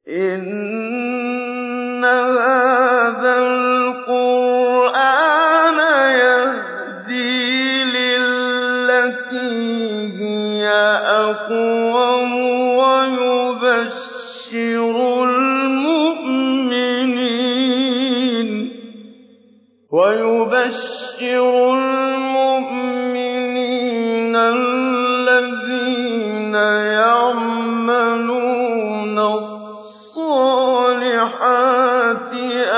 إِنَّ هَٰذَا الْقُرْآنَ يَهْدِي لِلَّتِي هِيَ أَقْوَمُ وَيُبَشِّرُ الْمُؤْمِنِينَ الَّذِينَ يَعْمَلُونَ الصَّالِحَاتِ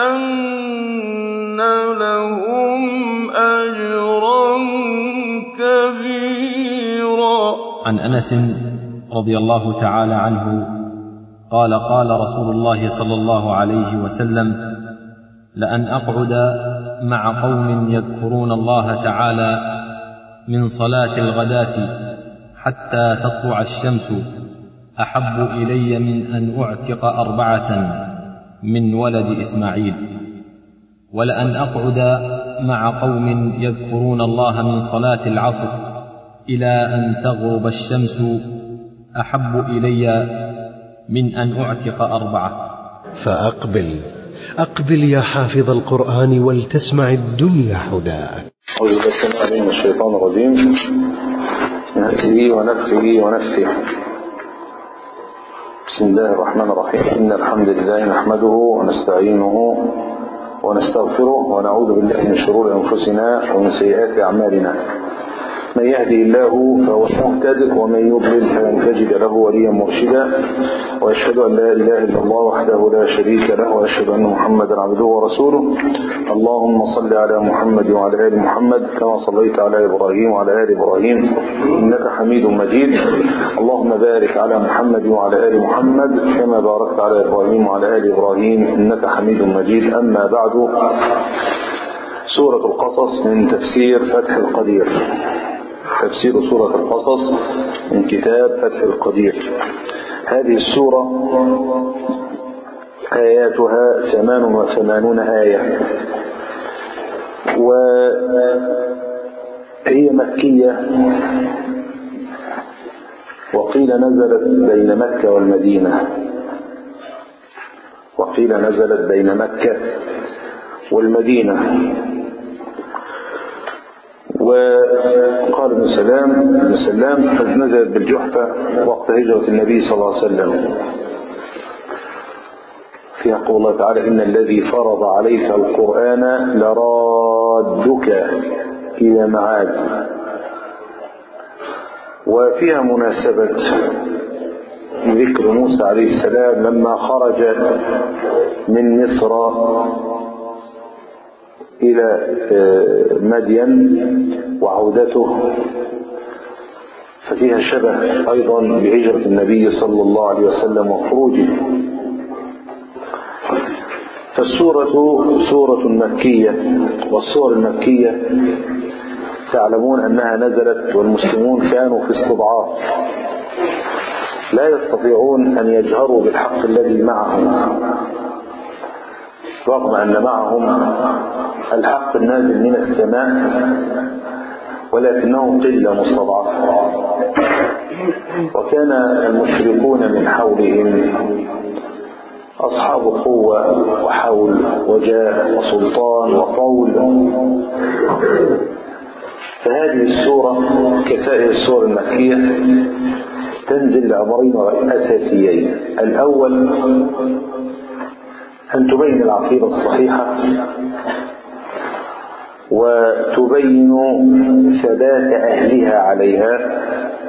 أَنَّ لَهُمْ أَجْرًا كَبِيرًا عن انس رضي الله تعالى عنه قال قال رسول الله صلى الله عليه وسلم لان اقعد مع قوم يذكرون الله تعالى من صلاه الغداه حتى تطلع الشمس احب الي من ان اعتق اربعه من ولد اسماعيل ولان اقعد مع قوم يذكرون الله من صلاه العصر الى ان تغرب الشمس احب الي من ان اعتق اربعه فأقبل أقبل يا حافظ القرآن ولتسمع الدنيا حداك أعوذ بالله السميع العليم من الشيطان الرجيم من همزه ونفخه ونفثه بسم الله الرحمن الرحيم إن الحمد لله نحمده ونستعينه ونستغفره ونعوذ بالله من شرور أنفسنا ومن سيئات أعمالنا من يهدي الله فهو المهتد ومن يضلل فلن تجد له وليا مرشدا واشهد ان لا اله الا الله وحده لا شريك له واشهد ان محمدا عبده ورسوله اللهم صل على محمد وعلى ال محمد كما صليت على ابراهيم وعلى ال ابراهيم انك حميد مجيد اللهم بارك على محمد وعلى ال محمد كما باركت على ابراهيم وعلى ال ابراهيم انك حميد مجيد اما بعد سوره القصص من تفسير فتح القدير تفسير سورة القصص من كتاب فتح القدير هذه السورة آياتها ثمان وثمانون آية وهي مكية وقيل نزلت بين مكة والمدينة وقيل نزلت بين مكة والمدينة وقال ابن سلام ابن سلام قد نزلت بالجحفة وقت هجرة النبي صلى الله عليه وسلم فيها قول الله تعالى إن الذي فرض عليك القرآن لرادك إلى معاد وفيها مناسبة ذكر موسى عليه السلام لما خرج من مصر إلى مدين وعودته ففيها شبه أيضا بهجرة النبي صلى الله عليه وسلم وخروجه فالسورة سورة مكية والسور المكية تعلمون أنها نزلت والمسلمون كانوا في استضعاف لا يستطيعون أن يجهروا بالحق الذي معهم رغم أن معهم الحق النازل من السماء ولكنهم قلة مستضعفة وكان المشركون من حولهم أصحاب قوة وحول وجاه وسلطان وقول فهذه السورة كسائر السور المكية تنزل لأمرين أساسيين الأول أن تبين العقيدة الصحيحة وتبين ثبات أهلها عليها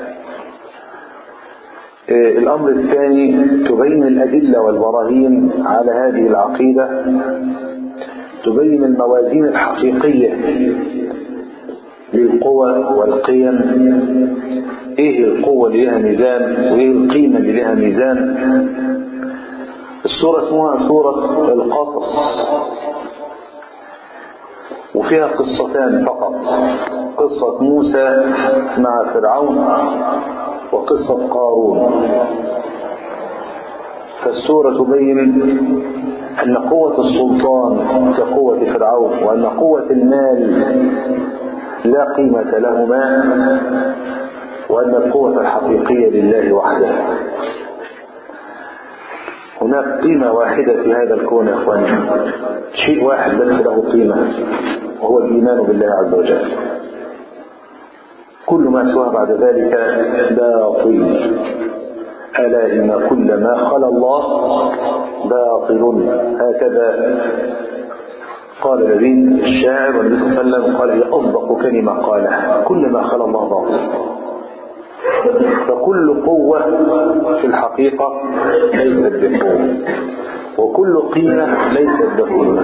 الأمر الثاني تبين الأدلة والبراهين على هذه العقيدة تبين الموازين الحقيقية للقوى والقيم ايه القوة اللي لها ميزان وايه القيمة اللي لها ميزان السورة اسمها سورة القصص وفيها قصتان فقط قصة موسى مع فرعون وقصة قارون فالسورة تبين أن قوة السلطان كقوة فرعون وأن قوة المال لا قيمة لهما وأن القوة الحقيقية لله وحده هناك قيمة واحدة في هذا الكون يا اخواني شيء واحد بس له قيمة وهو الإيمان بالله عز وجل كل ما سواه بعد ذلك باطل ألا إن كل ما خلا الله باطل هكذا قال الذين الشاعر والنبي صلى الله عليه وسلم قال هي أصدق كلمة قالها كل ما خلا الله باطل فكل قوة في الحقيقة ليست بقوة وكل قيمة ليست بقيمة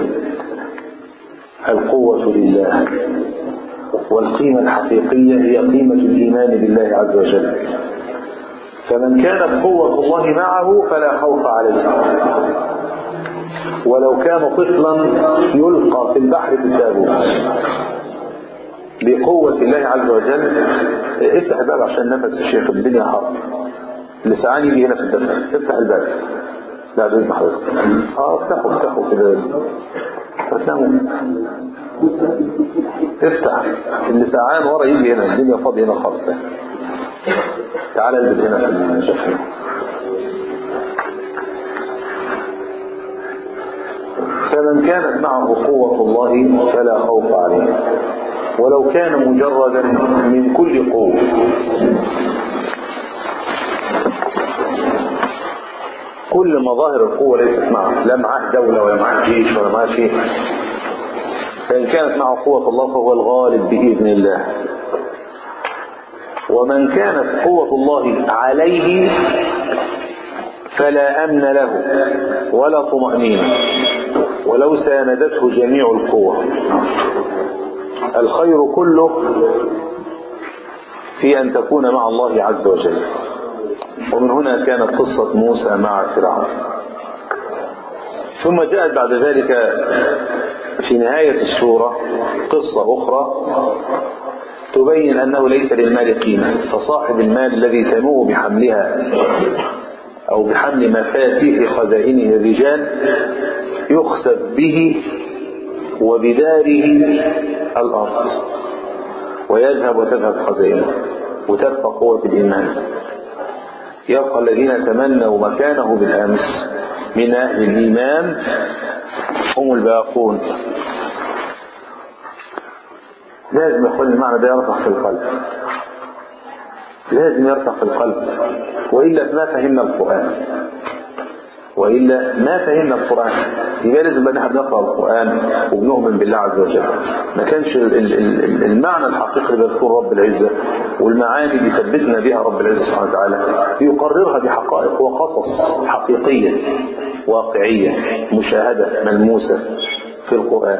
القوة لله والقيمة الحقيقية هي قيمة الإيمان بالله عز وجل فمن كانت قوة الله معه فلا خوف عليه ولو كان طفلا يلقى في البحر في التابوت بقوة الله عز وجل افتح الباب عشان نفس الشيخ الدنيا حر لسعان يجي هنا في الدفع افتح الباب لا بإذن حضرتك اه افتحوا افتحوا كده فتناموا افتح اللي سعان ورا يجي هنا الدنيا فاضية هنا خالص تعال البس هنا في الشفه فمن كانت معه قوة الله فلا خوف عليه ولو كان مجردا من كل قوة كل مظاهر القوة ليست معه لا معه دولة ولا معه جيش ولا معه شيء فإن كانت معه قوة الله فهو الغالب بإذن الله ومن كانت قوة الله عليه فلا أمن له ولا طمأنينة ولو ساندته جميع القوة الخير كله في أن تكون مع الله عز وجل ومن هنا كانت قصة موسى مع فرعون ثم جاءت بعد ذلك في نهاية السورة قصة أخرى تبين أنه ليس للمال قيمة فصاحب المال الذي تنوء بحملها أو بحمل مفاتيح خزائنه الرجال يخسف به وبداره الأرض ويذهب وتذهب خزائنه وتبقى قوة الإيمان يبقى الذين تمنوا مكانه بالأمس من أهل الإيمان هم الباقون لازم يقول المعنى ده يرسخ في القلب لازم يرسخ في القلب وإلا ما فهمنا القرآن وإلا ما فهمنا القرآن يبقى لازم بقى نحن نقرأ القرآن وبنؤمن بالله عز وجل ما كانش المعنى الحقيقي اللي بيذكره رب العزة والمعاني اللي ثبتنا بها رب العزة سبحانه وتعالى يقررها بحقائق وقصص حقيقية واقعية مشاهدة ملموسة في القرآن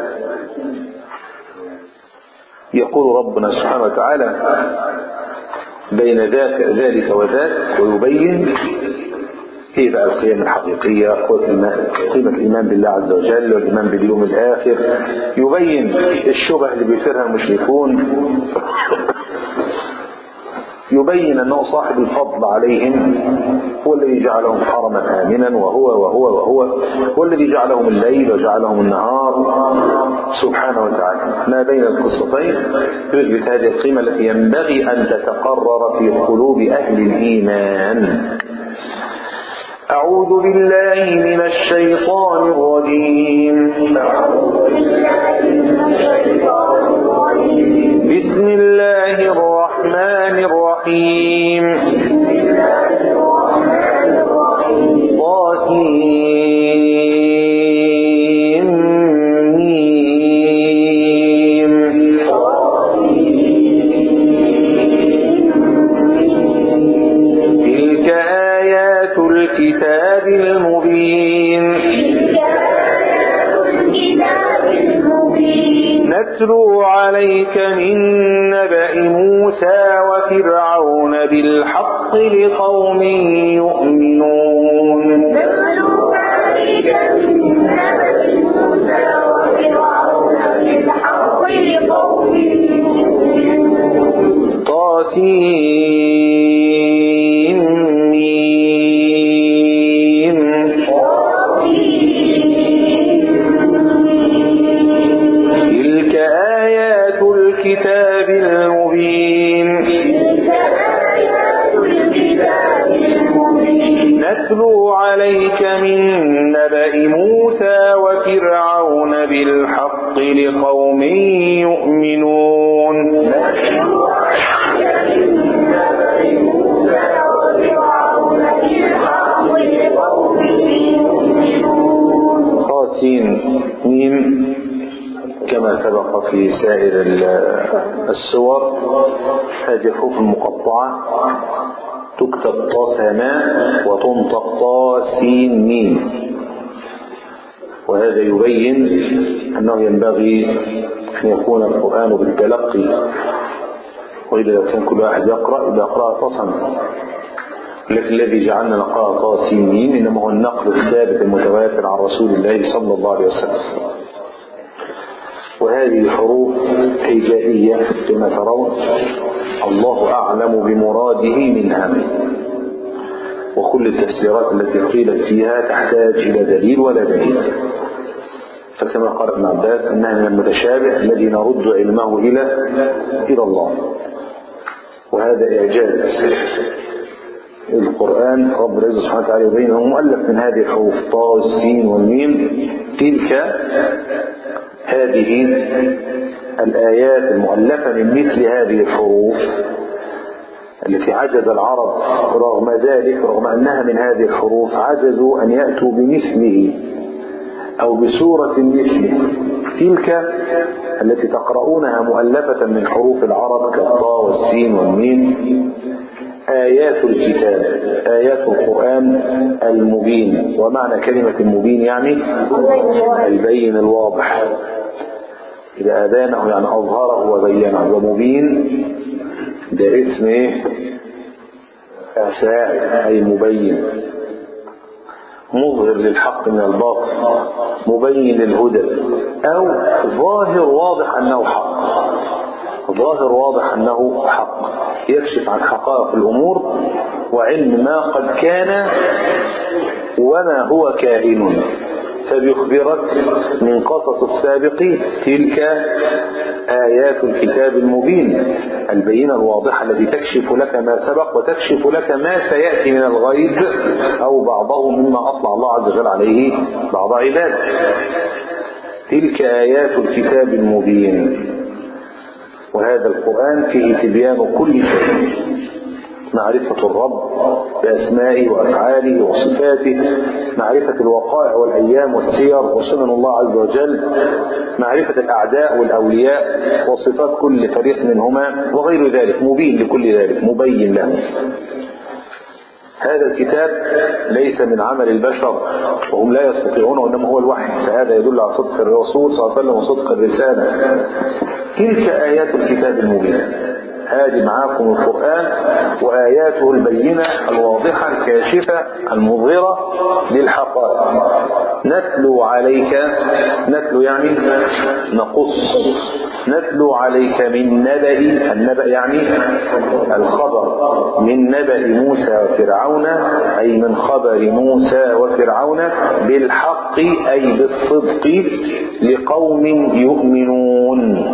يقول ربنا سبحانه وتعالى بين ذاك ذلك وذاك ويبين ايه بقى القيم الحقيقية قيمة الإيمان بالله عز وجل والإيمان باليوم الآخر يبين الشبه اللي بيثيرها المشركون يبين أنه صاحب الفضل عليهم هو الذي جعلهم حرما آمنا وهو وهو وهو هو الذي جعلهم الليل وجعلهم النهار سبحانه وتعالى ما بين القصتين يثبت هذه القيمة التي ينبغي أن تتقرر في قلوب أهل الإيمان أعوذ بالله من الشيطان الرجيم بسم الله الرحمن الرحيم طاسين تلك آيات الكتاب المبين نتلو عليك من نبأ موسى وفرعون بالحق لقوم يؤمنون طاسين ميم تلك آيات الكتاب المبين نتلو عليك من نبأ موسى وفرعون بالحق لقوم يؤمنون خاسين ميم كما سبق في سائر السور هذه الحروف المقطعة تكتب طا سماء وتنطق طا سين ميم وهذا يبين أنه ينبغي أن يكون القرآن بالتلقي وإذا لو كان كل واحد يقرأ يبقى يقرأ تصم لكن الذي جعلنا نقرأ طا سين ميم إنما هو النقل الثابت المتواتر عن رسول الله صلى الله عليه وسلم وهذه حروف هجائية كما ترون الله أعلم بمراده منها وكل التفسيرات التي قيلت فيها تحتاج إلى دليل ولا دليل فكما قال ابن عباس أنها من المتشابه الذي نرد علمه إلى إلى الله وهذا إعجاز القرآن رب العزة سبحانه وتعالى يبين أنه مؤلف من هذه الحروف طاء والسين والميم تلك هذه الآيات المؤلفة من مثل هذه الحروف التي عجز العرب رغم ذلك رغم أنها من هذه الحروف عجزوا أن يأتوا بمثله أو بسورة مثله تلك التي تقرؤونها مؤلفة من حروف العرب كالطاء والسين والميم آيات الكتاب آيات القرآن المبين ومعنى كلمة المبين يعني البين الواضح إذا أبانه يعني أظهره وبينه ومبين ده اسم إيه؟ ساعد أي مبين مظهر للحق من الباطل مبين للهدى أو ظاهر واضح أنه حق ظاهر واضح أنه حق يكشف عن حقائق الأمور وعلم ما قد كان وما هو كائن فبيخبرك من قصص السابقين تلك آيات الكتاب المبين البينة الواضحة التي تكشف لك ما سبق وتكشف لك ما سيأتي من الغيب أو بعضه مما أطلع الله عز وجل عليه بعض عباده تلك آيات الكتاب المبين وهذا القرآن فيه تبيان كل شيء معرفة الرب بأسمائه وأفعاله وصفاته معرفة الوقائع والأيام والسير وسنن الله عز وجل معرفة الأعداء والأولياء وصفات كل فريق منهما وغير ذلك مبين لكل ذلك مبين له هذا الكتاب ليس من عمل البشر وهم لا يستطيعونه وإنما هو الوحي فهذا يدل على صدق الرسول صلى الله عليه وسلم وصدق الرسالة تلك آيات الكتاب المبين هذه معاكم القرآن وآياته البينة الواضحة الكاشفة المظهرة للحقائق نتلو عليك نتلو يعني نقص نتلو عليك من نبأ النبأ يعني الخبر من نبأ موسى وفرعون أي من خبر موسى وفرعون بالحق أي بالصدق لقوم يؤمنون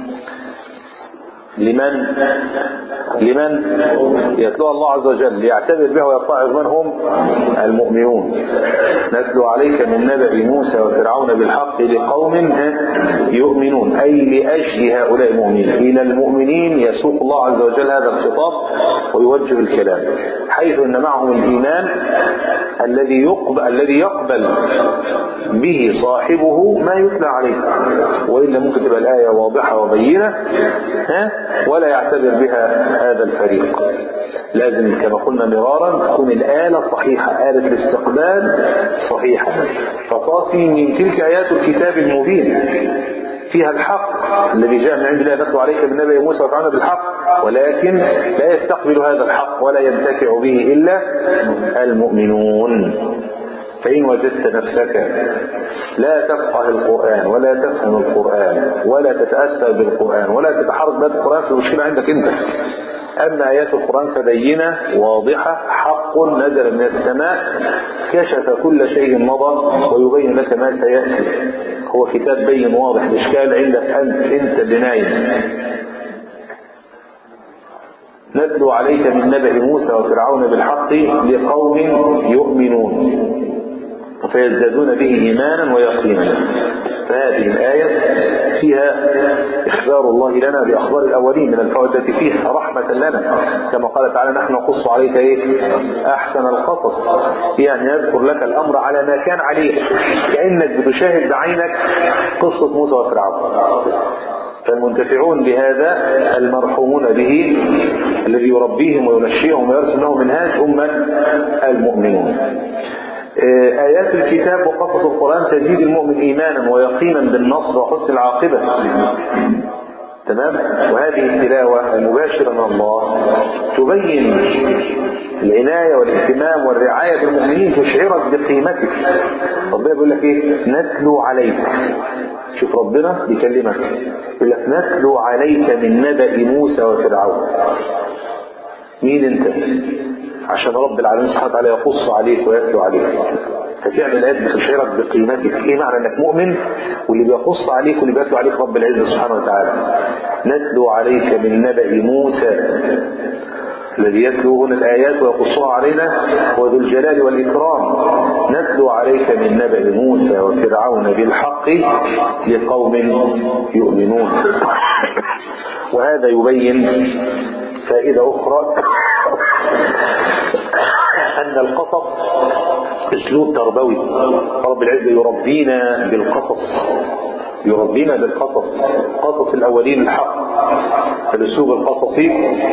لمن لمن يتلوها الله عز وجل ليعتبر بها ويتعظ من هم المؤمنون نتلو عليك من نبأ موسى وفرعون بالحق لقوم يؤمنون أي لأجل هؤلاء المؤمنين إلى المؤمنين يسوق الله عز وجل هذا الخطاب ويوجه الكلام حيث أن معهم الإيمان الذي يقبل الذي يقبل به صاحبه ما يتلى عليه وإلا ممكن تبقى الآية واضحة وبينة ها ولا يعتبر بها هذا الفريق لازم كما قلنا مرارا تكون الآلة صحيحة آلة الاستقبال صحيحة فطاسي من تلك آيات الكتاب المبين فيها الحق الذي جاء من عند الله نتلو عليك من نبي موسى وفعلنا بالحق ولكن لا يستقبل هذا الحق ولا ينتفع به إلا المؤمنون فإن وجدت نفسك لا تفقه القرآن ولا تفهم القرآن ولا تتأثر بالقرآن ولا تتحرك بهذا القرآن في المشكلة عندك أنت أما آيات القرآن فبينة واضحة حق نزل من السماء كشف كل شيء مضى ويبين لك ما سيأتي هو كتاب بين واضح الإشكال عندك أنت أنت اللي نايم نتلو عليك من نبأ موسى وفرعون بالحق لقوم يؤمنون فيزدادون به إيمانا ويقينا فهذه الآية فيها إخبار الله لنا بأخبار الأولين من الفوائد التي فيها رحمة لنا كما قال تعالى نحن نقص عليك إيه؟ أحسن القصص يعني يذكر لك الأمر على ما كان عليه كأنك بتشاهد بعينك قصة موسى وفرعون فالمنتفعون بهذا المرحومون به الذي يربيهم وينشئهم ويرسل لهم منهاج هم المؤمنون آيات الكتاب وقصص القرآن تزيد المؤمن إيمانا ويقينا بالنصر وحسن العاقبة تمام وهذه التلاوة المباشرة من الله تبين العناية والاهتمام والرعاية بالمؤمنين تشعرك بقيمتك ربنا بيقول لك ايه نتلو عليك شوف ربنا بيكلمك يقول لك نتلو عليك من نبأ موسى وفرعون مين انت عشان رب العالمين سبحانه وتعالى يقص عليك ويتلو عليك ففعلا الآيات بتشعرك بقيمتك ايه معنى انك مؤمن واللي بيقص عليك واللي بيتلو عليك رب العزة سبحانه وتعالى نتلو عليك من نبأ موسى الذي يتلو هنا الآيات ويقصها علينا هو ذو الجلال والإكرام نتلو عليك من نبأ موسى وفرعون بالحق لقوم يؤمنون وهذا يبين فائدة أخرى أن القصص أسلوب تربوي رب العزة يربينا بالقصص يربينا بالقصص قصص الأولين الحق الأسلوب القصصي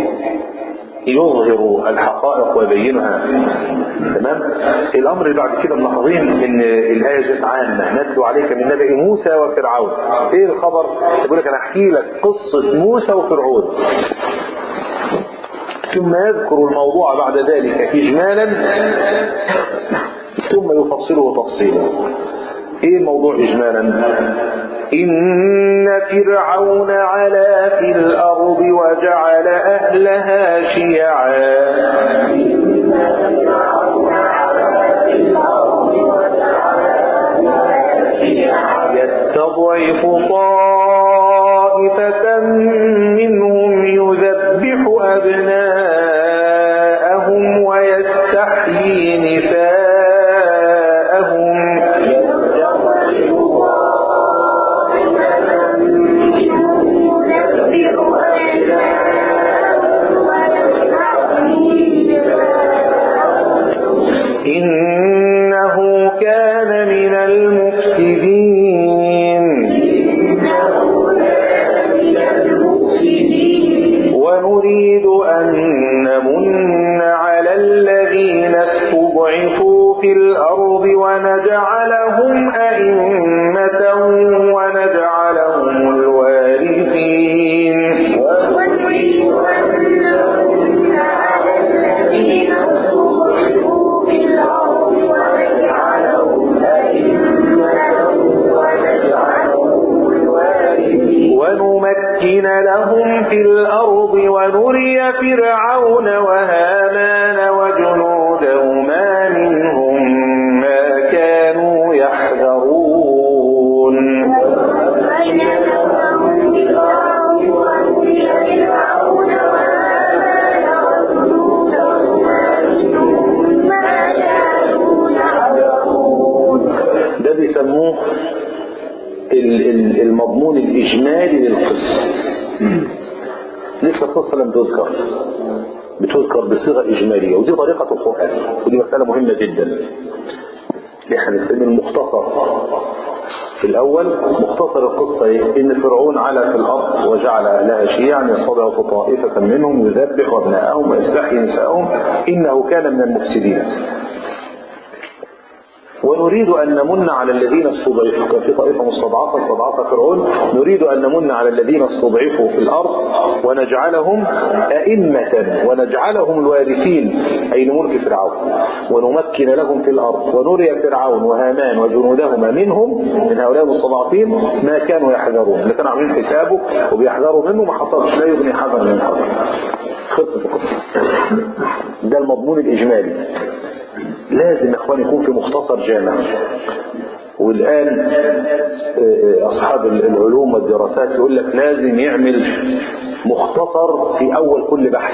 يظهر الحقائق ويبينها تمام الامر اللي بعد كده ملاحظين ان الايه جت عامه نتلو عليك من نبأ موسى وفرعون ايه الخبر يقول لك انا احكي لك قصه موسى وفرعون ثم يذكر الموضوع بعد ذلك اجمالا ثم يفصله تفصيلا ايه الموضوع اجمالا إن فرعون علا في الأرض وجعل أهلها شيعا يستضعف طائفة منهم يذبح أبناءهم ويستحيي نساءهم إنه كان من المفسدين ونريد أن نمن على الذين استضعفوا في الأرض ونجعلهم أئمة ونجعلهم الوارثين ونمكن لهم في الأرض ونري فرعون وهامان وجنودهما منهم ما كانوا يحذرون ده بيسموه ال- ال- المضمون الإجمالي للقصة لسه القصة لم تذكر بتذكر بصيغة إجمالية ودي طريقة القرآن ودي مسألة مهمة جدا اللي احنا بنسميه المختصر في الأول مختصر القصة إيه؟ إن فرعون علا في الأرض وجعل أهلها شيعا يستضعف طائفة منهم يذبح أبناءهم ويستحيي نساءهم إنه كان من المفسدين ونريد أن نمن على الذين استضعفوا كان في طائفة مستضعفة استضعف فرعون نريد أن نمن على الذين استضعفوا في الأرض ونجعلهم أئمة ونجعلهم الوارثين أي لملك فرعون ونمكن لهم في الأرض ونري فرعون وهامان وجنودهما منهم من هؤلاء المستضعفين ما كانوا يحذرون اللي كانوا عاملين حسابه وبيحذروا منه ما حصلش لا يغني حذر من حذر خلصت القصة ده المضمون الإجمالي لازم يا اخوان يكون في مختصر جامع والآن أصحاب العلوم والدراسات يقول لك لازم يعمل مختصر في أول كل بحث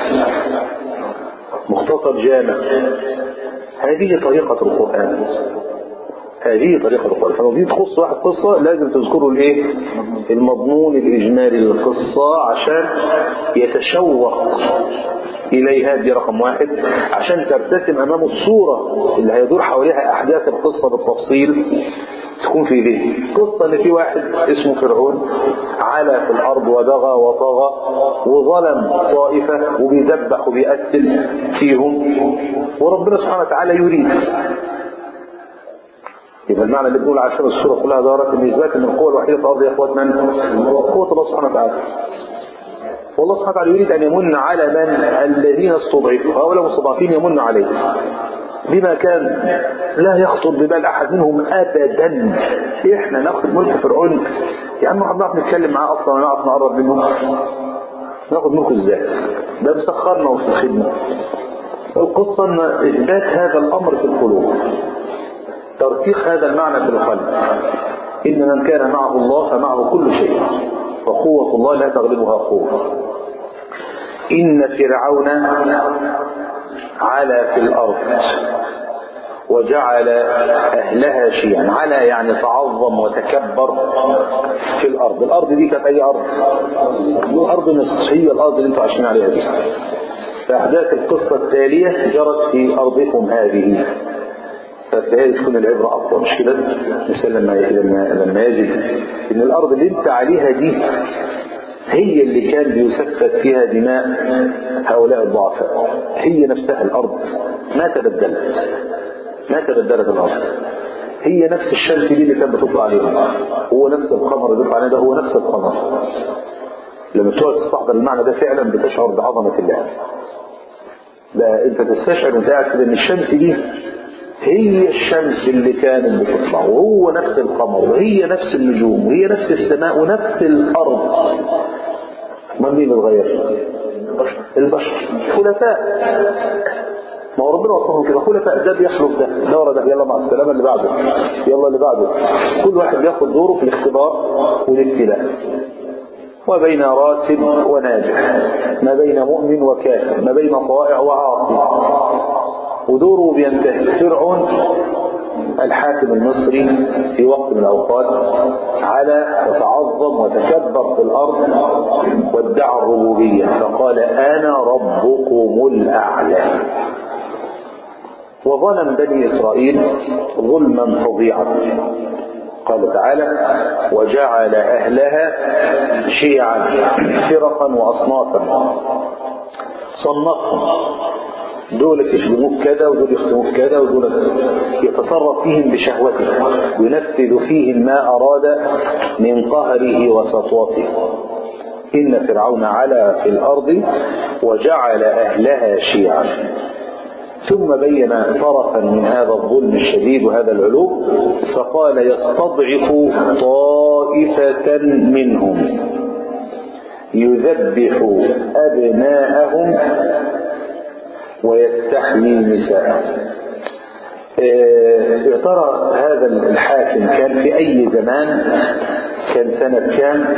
مختصر جامع هذه طريقة القرآن هذه طريقة القرآن فلما تيجي تخص واحد قصة لازم تذكره الايه المضمون الإجمالي للقصة عشان يتشوق إليها دي رقم واحد عشان ترتسم أمامه الصورة اللي هيدور حواليها أحداث القصة بالتفصيل تكون في ذهنه قصة ان في واحد اسمه فرعون علا في الارض وبغى وطغى وظلم طائفة وبيذبح وبيقتل فيهم وربنا سبحانه وتعالى يريد يبقى المعنى اللي بنقول عشان السورة كلها دارت ان اثبات ان القوة الوحيدة في الارض يا اخوات من؟ قوة الله سبحانه وتعالى والله سبحانه وتعالى يريد ان يمن على من الذين استضعفوا هؤلاء المستضعفين يمن عليهم بما كان لا يخطر ببال احد منهم ابدا احنا ناخد ملك فرعون يا عم احنا بنعرف نتكلم معاه اصلا ونعرف نقرب منه ناخد ملكه ازاي ده مسخرنا وفي الخدمه القصه ان اثبات هذا الامر في القلوب ترسيخ هذا المعنى في القلب ان من كان معه الله فمعه كل شيء وقوه الله لا تغلبها قوه ان فرعون علا في الأرض وجعل أهلها شيعا علا يعني تعظم وتكبر في الأرض الأرض دي كانت أي أرض أرض مصر هي الأرض اللي انتم عايشين عليها دي فأحداث القصة التالية جرت في أرضكم هذه فبالتالي تكون العبرة أفضل مش كده مثلا لما لما لما يجد إن الأرض اللي أنت عليها دي هي اللي كان بيسفك فيها دماء هؤلاء الضعفاء هي نفسها الأرض ما تبدلت ما تبدلت الأرض هي نفس الشمس دي اللي كانت بتطلع عليها هو نفس القمر اللي بيطلع عليها ده هو نفس القمر لما تقعد تستحضر المعنى ده فعلا بتشعر بعظمة الله ده انت تستشعر وانت قاعد كده ان الشمس دي هي الشمس اللي كانت بتطلع وهو نفس القمر وهي نفس النجوم وهي نفس السماء ونفس الأرض من مين الغير البشر خلفاء ما هو ربنا وصفهم كده خلفاء ده بيخلف ده ده ورا ده يلا مع السلامه اللي بعده يلا اللي بعده كل واحد بياخد دوره في الاختبار والابتلاء وبين راسب وناجح ما بين مؤمن وكافر ما بين طائع وعاصي ودوره بينتهي فرعون الحاكم المصري في وقت من الأوقات على وتعظم وتكبر في الأرض وادعى الربوبية فقال أنا ربكم الأعلى وظلم بني إسرائيل ظلما فظيعا قال تعالى وجعل أهلها شيعا فرقا وأصنافا صنفهم دول يخدموك كذا ودول يخدموك كذا ودول يتصرف فيهم بشهوته وينفذ فيهم ما أراد من قهره وسطوته إن فرعون علا في الأرض وجعل أهلها شيعا ثم بين طرفا من هذا الظلم الشديد وهذا العلو فقال يستضعف طائفة منهم يذبح أبناءهم ويستحيي نساءهم يا ترى هذا الحاكم كان في أي زمان كان سنة كام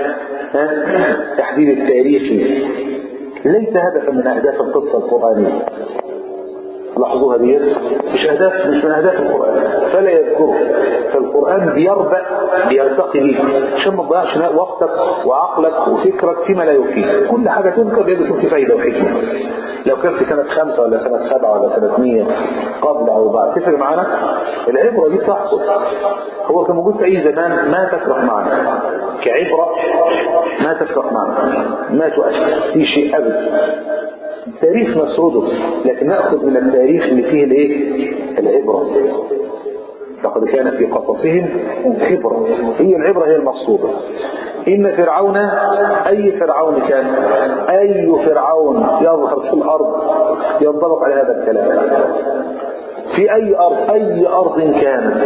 تحديد التاريخي ليس هدفا من أهداف القصة القرآنية لاحظوها دي مش أهداف مش من أهداف القرآن فلا يذكره فالقرآن بيربأ بيرتقي بيك عشان ما تضيعش وقتك وعقلك وفكرك فيما لا يفيد كل حاجة تذكر لازم يكون في فايدة وحكمة لو كان في سنة خمسة ولا سنة سبعة ولا سنة مية قبل أو بعد تفرق معانا العبرة دي بتحصل هو كان موجود في أي زمان ما تفرق معنا كعبرة ما تفرق معنا ما تؤثر في شيء أبدا التاريخ مسروده لكن نأخذ من التاريخ اللي فيه الايه العبرة لقد كان في قصصهم عبرة هي العبرة هي المقصودة إن فرعون أي فرعون كان أي فرعون يظهر في الأرض ينطبق على هذا الكلام في أي أرض أي أرض كانت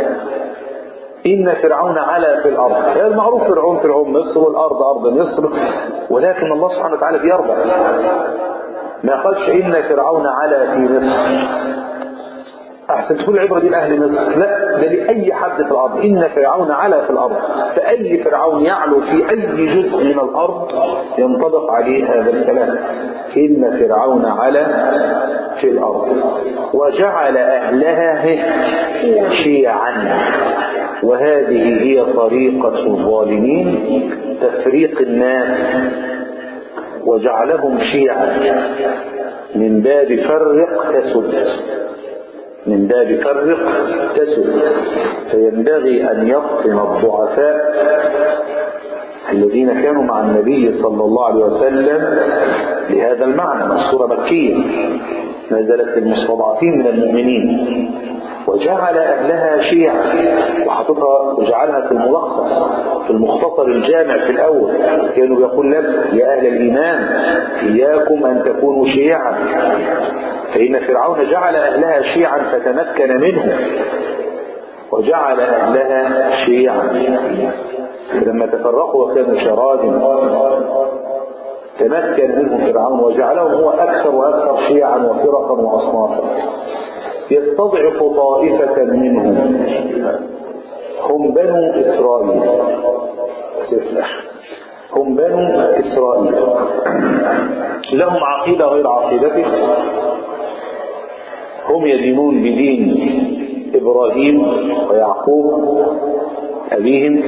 إن فرعون علا في الأرض هذا المعروف فرعون فرعون مصر والأرض أرض مصر ولكن الله سبحانه وتعالى بيرضى ما قالش إن فرعون علا في مصر أحسن تكون العبرة دي لأهل مصر لا ده لأي حد في الأرض إن فرعون علا في الأرض فأي فرعون يعلو في أي جزء من الأرض ينطبق عليه هذا الكلام إن فرعون علا في الأرض وجعل أهلها شيعا وهذه هي طريقة الظالمين تفريق الناس وجعلهم شيعا من باب فرق تسد من باب فرق تسد فينبغي أن يفطن الضعفاء الذين كانوا مع النبي صلى الله عليه وسلم لهذا المعنى السورة مكية نزلت المستضعفين من المؤمنين وجعل أهلها شيعا وحطتها وجعلها في الملخص في المختصر الجامع في الأول كانوا يقول لك يا أهل الإيمان إياكم أن تكونوا شيعا فإن فرعون جعل أهلها شيعا فتمكن منهم وجعل أهلها شيعا لما تفرقوا وكانوا شراذم تمكن منهم فرعون وجعلهم هو أكثر وأكثر شيعا وفرقا وأصنافا يستضعف طائفة منهم هم بنو إسرائيل هم بنو إسرائيل لهم عقيدة غير عقيدته هم يدينون بدين إبراهيم ويعقوب أبيهم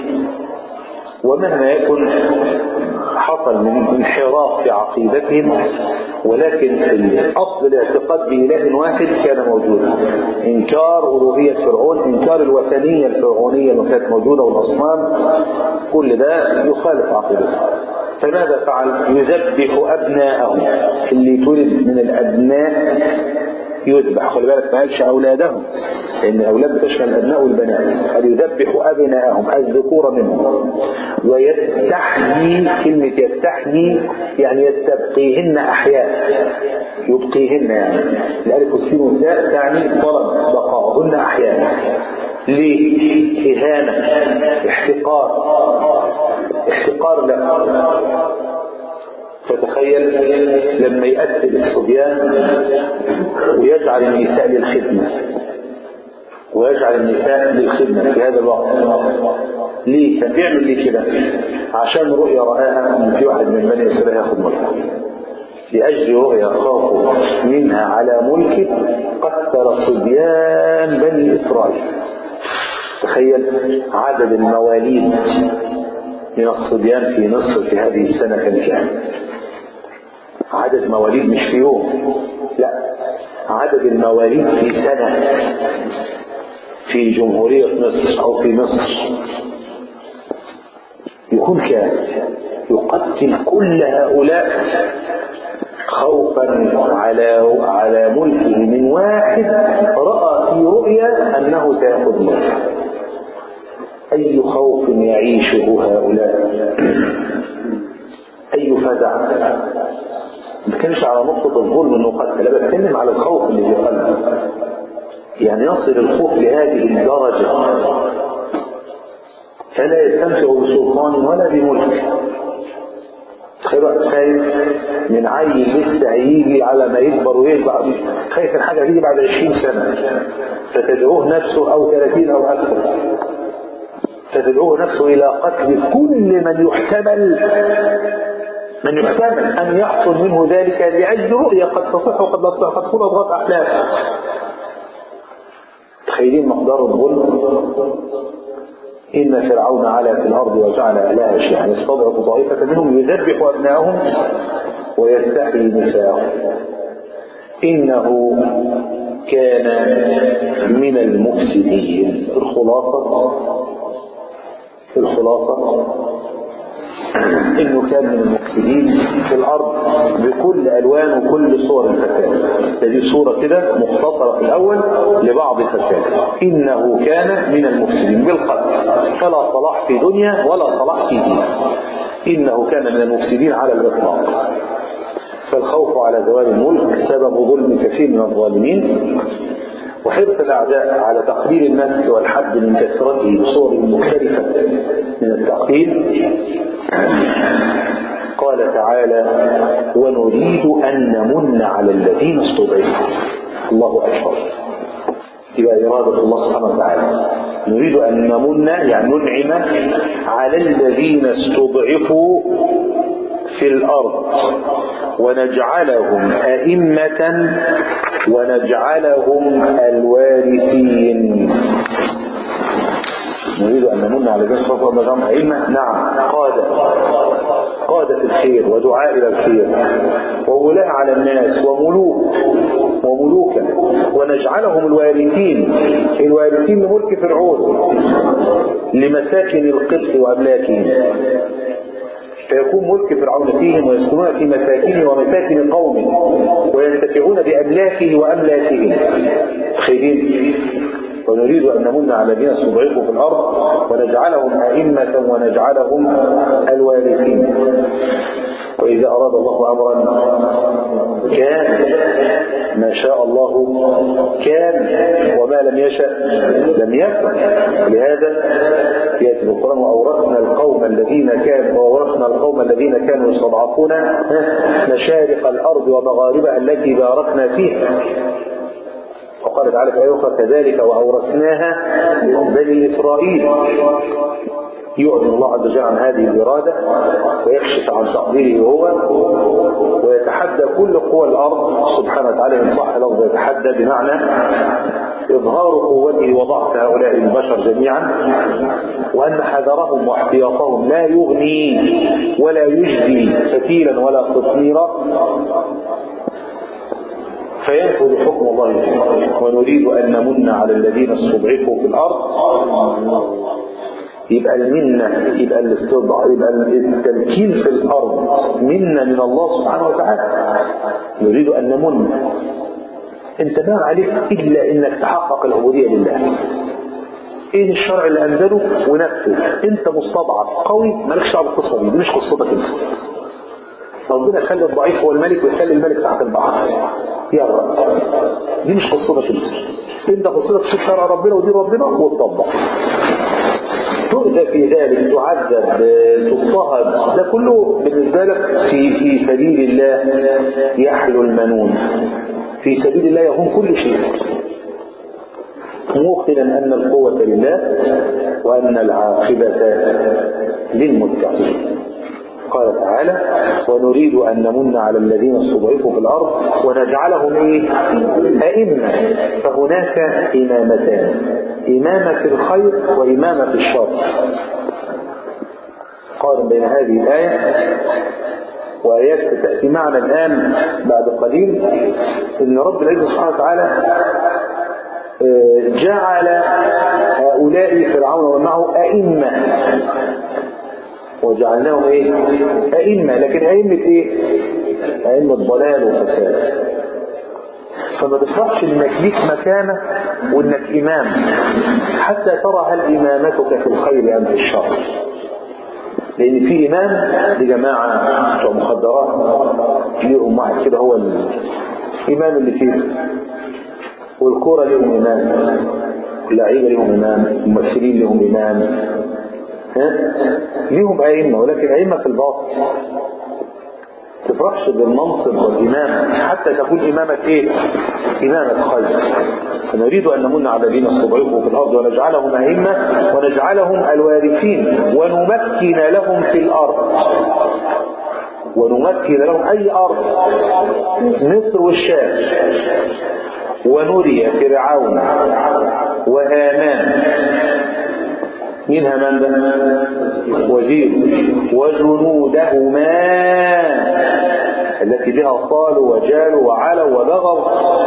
ومهما يكن حصل من انحراف في عقيدتهم ولكن الاصل الاعتقاد باله واحد كان موجودا انكار الوهيه فرعون انكار الوثنيه الفرعونيه اللي كانت موجوده والاصنام كل ده يخالف عقيدته فماذا فعل يذبح ابناءهم اللي تولد من الابناء يذبح خلي بالك ما قالش اولادهم لان الاولاد بتشمل الابناء والبنات قال يذبح ابناءهم الذكور منهم ويستحيي كلمه يستحيي يعني يستبقيهن احياء يبقيهن يعني الالف والسين والتاء تعني طلب بقاؤهن احياء ليه؟ إهانة احتقار احتقار له فتخيل لما يأثر الصبيان ويجعل النساء للخدمة ويجعل النساء للخدمة في هذا الوقت ليه؟ كان بيعمل ليه كده؟ عشان رؤية رآها ان في واحد من بني إسرائيل ياخد ملكه لأجل رؤيا خافوا منها على ملكه قتل صبيان بني إسرائيل تخيل عدد المواليد من الصبيان في مصر في هذه السنة كان كام عدد مواليد مش في يوم لا عدد المواليد في سنة في جمهورية مصر أو في مصر يكون كام يقتل كل هؤلاء خوفا على على ملكه من واحد رأى في رؤيا أنه سيأخذ ملكه أي خوف يعيشه هؤلاء أي فزع ما كانش على نقطة الظلم انه قتل لا بتكلم على الخوف اللي في قلبه يعني يصل الخوف لهذه الدرجة فلا يستمتع بسلطان ولا بملك خايف من عيل لسه هيجي على ما يكبر ويكبر خايف الحاجة تيجي بعد 20 سنة فتدعوه نفسه أو 30 أو أكثر فتدعوه نفسه إلى قتل كل من يحتمل من يحتمل أن يحصل منه ذلك لأجل رؤية قد تصح وقد لا تصح قد تكون أضغاث أحلام تخيلين مقدار الظلم إن فرعون علا في الأرض وجعل أهلها شيعا يستضعف طائفة منهم يذبح أبناءهم ويستحيي نساءهم إنه كان من المفسدين الخلاصة الخلاصة انه كان من المفسدين في الارض بكل الوان وكل صور الفساد هذه صورة كده مختصرة في الاول لبعض الفساد انه كان من المفسدين بالقتل فلا صلاح في دنيا ولا صلاح في دين انه كان من المفسدين على الاطلاق فالخوف على زوال الملك سبب ظلم كثير من الظالمين وحرص الأعداء على تقليل النسل والحد من كثرته بصور مختلفة من التقليل قال تعالى ونريد أن نمن على الذين استضعفوا الله أكبر تبقى إرادة الله سبحانه وتعالى نريد أن نمن يعني ننعم على الذين استضعفوا في الأرض ونجعلهم أئمة ونجعلهم الوارثين نريد أن نمن على ذلك صفوة ونجعلهم أئمة نعم قادة قادة الخير ودعاء إلى الخير وولاء على الناس وملوك وملوكا ونجعلهم الوارثين الوارثين لملك فرعون لمساكن القبط وأملاكهم فيكون ملك فرعون فيهم ويسكنون في مساكنه ومساكن قومه وينتفعون بأملاكه وأملاكهم خيرين ونريد أن نمن على الذين استضعفوا في الأرض ونجعلهم أئمة ونجعلهم الوارثين وإذا أراد الله أمرا كان ما شاء الله كان وما لم يشأ لم يكن لهذا يأتي في القرآن وأورثنا القوم الذين كانوا وأورثنا القوم الذين كانوا يستضعفون مشارق الأرض ومغاربها التي باركنا فيها وقال تعالى في آية أخرى كذلك وأورثناها بني إسرائيل يعلن الله عز وجل عن هذه الإرادة ويكشف عن تقديره هو ويتحدى كل قوى الأرض سبحانه وتعالى إن صح لفظ يتحدى بمعنى إظهار قوته وضعف هؤلاء البشر جميعا وأن حذرهم واحتياطهم لا يغني ولا يجدي فتيلا ولا قطميرا فينفذ حكم الله فيه ونريد أن نمن على الذين استضعفوا في الأرض يبقى المنة يبقى الاستضعاف يبقى التمكين في الأرض منة من الله سبحانه وتعالى نريد أن نمن انت ما عليك إلا إنك تحقق العبودية لله ايه الشرع اللي انزله ونفذ انت مستضعف قوي مالكش دعوه بالقصه دي مش قصتك انت ربنا يخلي الضعيف هو الملك ويخلي الملك تحت البحر يا رب دي مش قصتك انت انت قصتك تشوف شرع ربنا ودين ربنا وتطبق تؤذى في ذلك تعذب تضطهد ده كله بالنسبة لك في في سبيل الله يحلو المنون في سبيل الله يهون كل شيء موقنا أن القوة لله وأن العاقبة للمتقين قال تعالى ونريد أن نمن على الذين استضعفوا في الأرض ونجعلهم إيه؟ أئمة فهناك إمامتان إمامة في الخير وإمامة في الشر قارن بين هذه الآية وآيات تأتي معنا الآن بعد قليل أن رب العزة سبحانه وتعالى جعل هؤلاء فرعون ومعه أئمة وجعلناهم ايه ائمه لكن ائمه ايه ائمه ضلال وفساد فما تفرحش انك ليك مكانه وانك امام حتى ترى هل امامتك في الخير ام في الشر لان في امام لجماعه بتوع مخدرات ليهم واحد كده هو الامام اللي فيه والكوره لهم امام اللعيبه لهم امام الممثلين لهم امام ها؟ ليهم أئمة ولكن أئمة في الباطل تفرحش بالمنصب والإمامة حتى تكون إمامة إيه؟ إمامة خير فنريد أن نمن على الذين استضعفوا في الأرض ونجعلهم أئمة ونجعلهم الوارثين ونمكن لهم في الأرض ونمكن لهم أي أرض مصر والشام ونري فرعون وهامان مين هامان ده وزير وجنودهما التي بها صالوا وجالوا وعلوا وبغوا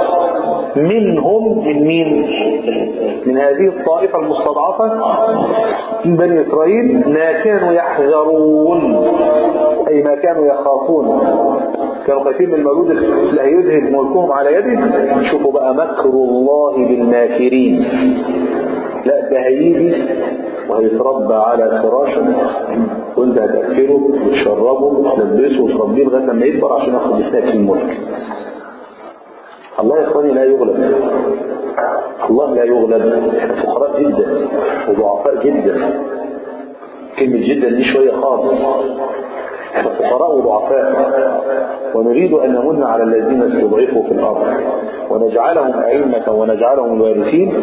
منهم من مين من هذه الطائفة المستضعفة من بني إسرائيل ما كانوا يحذرون أي ما كانوا يخافون كانوا خايفين من المولود اللي هيذهب ملكهم على يده شوفوا بقى مكر الله بالماكرين لا ده هيجي وهيتربى على فراشك وانت هتأكله وتشربه وتلبسه وتربيه لغايه لما يكبر عشان ياخد اسمك الملك الله يا اخواني لا يغلب الله لا يغلب احنا فقراء جدا وضعفاء جدا كلمة جدا دي شوية خالص احنا فقراء وضعفاء ونريد أن نمن على الذين استضعفوا في الأرض ونجعلهم أئمة ونجعلهم الوارثين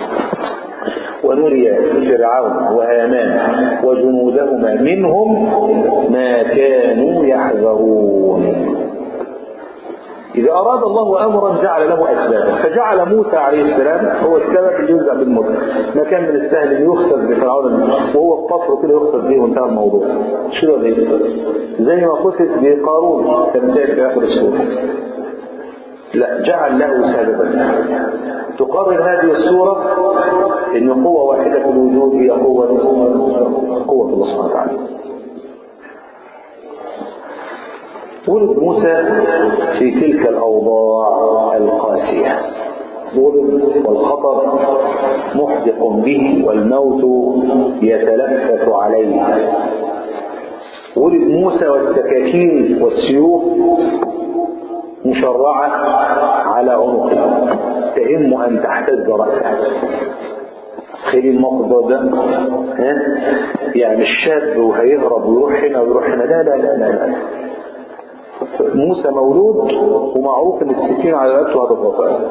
ونري فرعون وهامان وجنودهما منهم ما كانوا يحذرون إذا أراد الله أمرا جعل له أسبابا فجعل موسى عليه السلام هو السبب اللي ينزع بالملك ما كان من السهل أن يخسف بفرعون وهو في قصره كده يخسف به وانتهى الموضوع شو ده زي ما خسف بقارون تمثال في آخر السورة لا جعل له سببا تقرر هذه السورة أن قوة واحدة في الوجود هي قوة قوة الله سبحانه وتعالى ولد موسى في تلك الأوضاع القاسية ولد والخطر محدق به والموت يتلفت عليه ولد موسى والسكاكين والسيوف مشرعة على عنقه تهم أن تحتز رأسه خلي الموقف ده ها يعني الشاب وهيهرب ويروح هنا ويروح هنا لا لا لا لا, لا. موسى مولود ومعروف ان السكين على رقبته هتضغط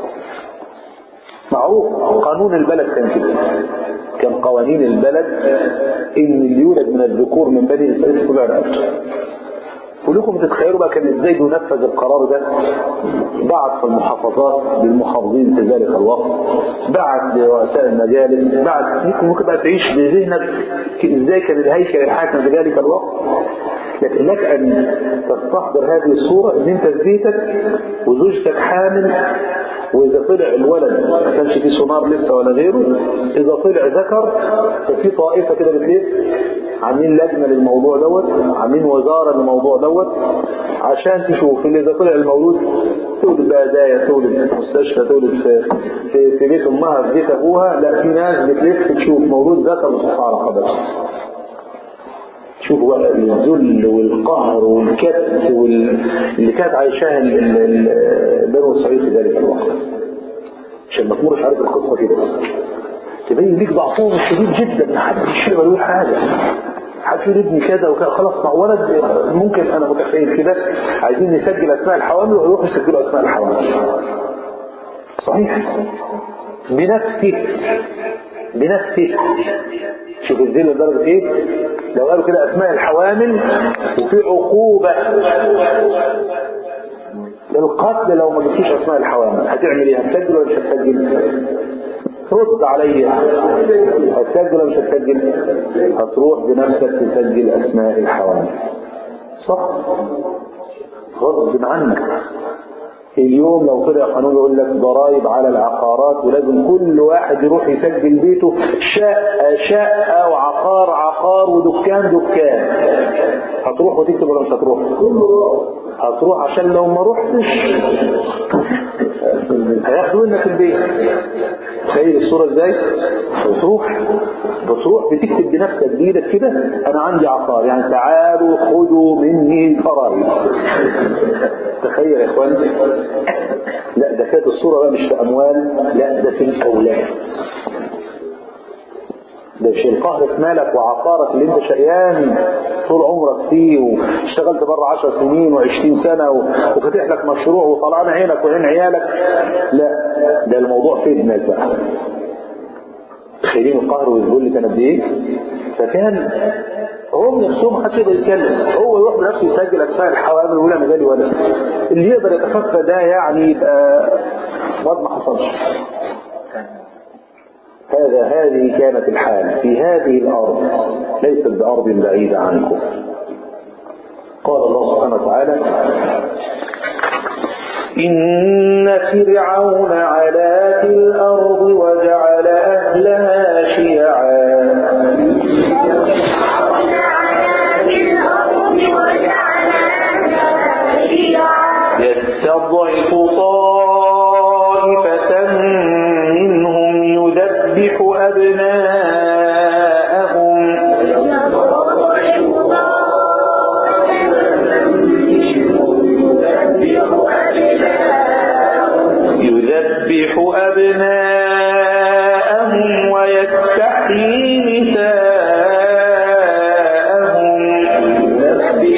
معروف قانون البلد كان كده كان قوانين البلد ان اللي يولد من الذكور من بني اسرائيل تبع رقبته ولكم تتخيلوا بقى كان ازاي ينفذ القرار ده بعت في المحافظات للمحافظين في ذلك الوقت بعت لرؤساء المجالس بعت ممكن ممكن بقى تعيش بذهنك ازاي كان الهيكل الحاكم في ذلك الوقت لكن لك ان تستحضر هذه الصورة ان انت في بيتك وزوجتك حامل واذا طلع الولد ما كانش فيه سونار لسه ولا غيره اذا طلع ذكر ففي طائفة كده بتلف عاملين لجنة للموضوع دوت عاملين وزارة للموضوع دوت عشان تشوف اللي اذا طلع المولود تولد بقى داية تولد في مستشفى تولد في, في, في بيت امها في بيت ابوها لا في ناس بتلف تشوف مولود ذكر وتحط على قدرها شوفوا بقى الذل والقهر والكبت وال... اللي كانت عايشاها بنو اسرائيل في ذلك الوقت عشان ما تمرش عليك القصه كده تبين ليك ضعفهم الشديد جدا ما حدش يقدر يقول حاجه حد يقول ابني كذا وكذا خلاص مع ولد ممكن انا متخيل كده عايزين نسجل اسماء الحوامل ويروحوا يسجلوا اسماء الحوامل صحيح بنفسه بنفسه شوف الذل لدرجة ايه لو قالوا كده اسماء الحوامل وفي عقوبة للقتل لو ما جبتيش اسماء الحوامل هتعمل ايه هتسجل ولا مش هتسجل رد عليا هتسجل ولا مش هتسجل هتروح بنفسك تسجل اسماء الحوامل صح غصب عنك اليوم لو طلع قانون يقول لك ضرائب على العقارات ولازم كل واحد يروح يسجل بيته شقة شقة وعقار عقار ودكان دكان هتروح وتكتب ولا مش هتروح هتروح عشان لو ما رحتش هياخدوا منك البيت تخيل الصورة ازاي بتروح بتروح بتكتب بنفسك بايدك كده انا عندي عقار يعني تعالوا خذوا مني فرائض تخيل يا اخوان لا ده كانت الصورة بقى مش في اموال لا ده في الاولاد ده مش القهر في مالك وعقارك اللي انت شقيان طول عمرك فيه واشتغلت بره 10 سنين و20 سنة وفتح لك مشروع وطلعنا عينك وعين عيالك لا ده الموضوع في ابنك بقى تخيلين القهر والذل كان قد ايه فكان هم نفسهم ما حدش يقدر يتكلم هو يروح بنفسه يسجل اسماء الحوامل ولا مجالي ولا اللي يقدر يتخفى ده يعني يبقى وضع ما حصلش هذا هذه كانت الحال في هذه الأرض ليست بأرض بعيدة عنكم قال الله سبحانه وتعالى إن فرعون علا في الأرض وجعل أهلها شيعا يستضعف طائفة منهم يذبح أبناءهم يذبح أبناءهم ويستحيي نساءهم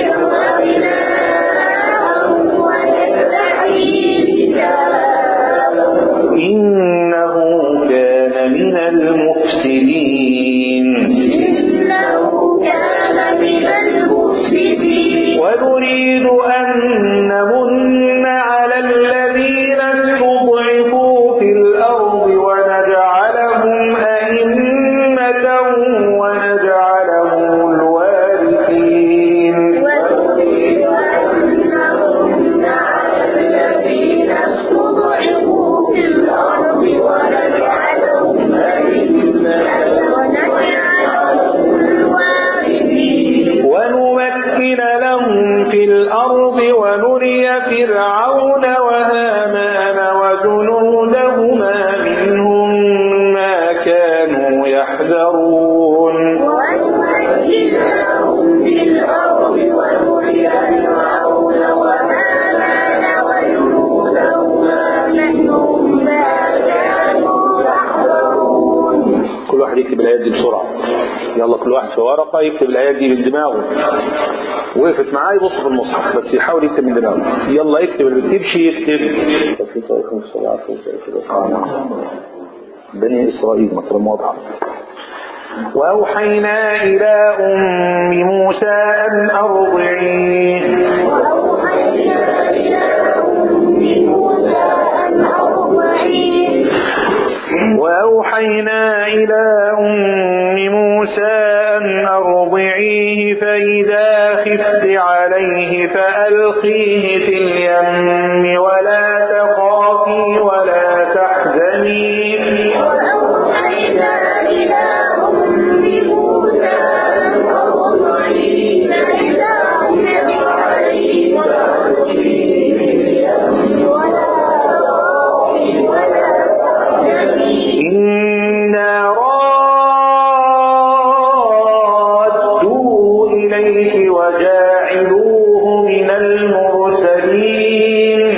المفسدين إنه كان من المفسدين ونريد أن نمن على الذين استضعفوا في الأرض ونجعلهم أئمة ونجعلهم الوارثين ونريد أن نمن على الذين استضعفوا في الأرض ونجعلهم أئمة ونجعلهم الوارثين ونمكن لهم في الأرض ونري فرعون وهامان وجنودهما منهم ما كانوا يحذرون ونمكن لهم في الأرض ونري فرعون وهامان وجنودهما منهم ما كانوا يحذرون كل واحد يكتب الآيات دي بسرعة يلا كل واحد في ورقة يكتب الآيات دي من دماغه وقفت معاه يبص في المصحف بس يحاول يكتب من دماغه يلا اكتب اللي بتكتبش يكتب في طريقهم الصلاة بني إسرائيل مثلا واضحة وأوحينا إلى أم موسى أن أرضعيه وأوحينا إلى أم موسى أن أرضعيه وأوحينا إلى أم موسى أن أرضعيه فإذا خفت عليه فألقيه في اليم ولا تخافي ولا تحزني وأوحينا إلى أم موسى أن أرضعيه فإذا خفت عليه فألقيه في اليم ولا تخافي ولا تحزني إنا رادوه إليك وجاعلوه من المرسلين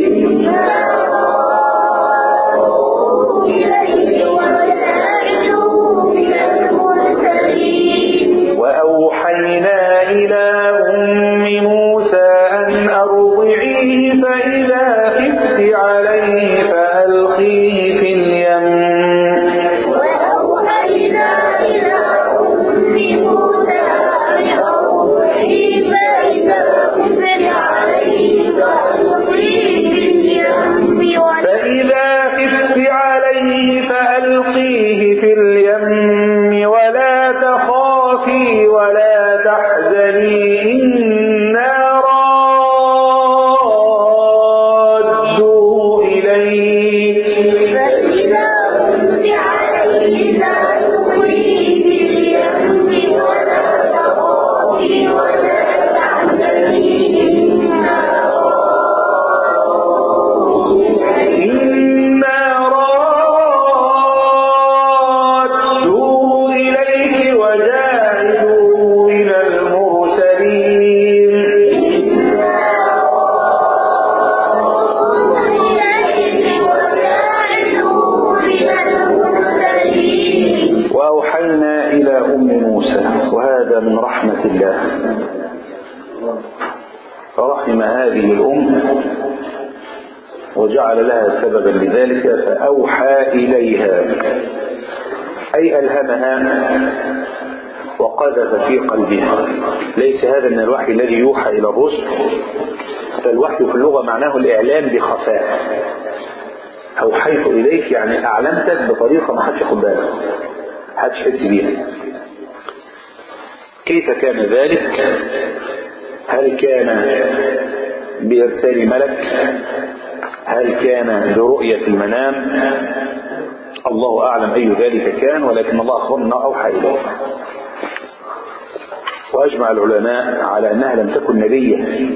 إليه وجاعلوه من المرسلين وأوحينا إلى أم موسى أن أرضعيه فإذا خفت عليه فألقيه في اليم وأوحينا إلى أم موسى أن أرضعيه فإذا خفت عليه فألقيه في اليم ولا فإذا خفت عليه فألقيه في اليم ولا تخافي ولا تحزني إنا رادوه إليك فإذا خفت عليه فألقيه في اليم ولا تخافي ولا تحزني إنا إنا رادوه إليك وجاعلوه من المرسلين وأوحينا إلى أم موسى وهذا من رحمة الله فرحم هذه الأم وجعل لها سببا لذلك فأوحى إليها أي ألهمها وقذف في قلبها ليس هذا من الوحي الذي يوحى إلى الرسل فالوحي في اللغة معناه الإعلام بخفاء أوحيت إليك يعني أعلمتك بطريقة ما حدش ياخد باله حدش يحس بيها كيف كان ذلك هل كان بإرسال ملك هل كان برؤية المنام الله أعلم أي ذلك كان ولكن الله أخبرنا أنه أوحى إليه وأجمع العلماء على أنها لم تكن نبية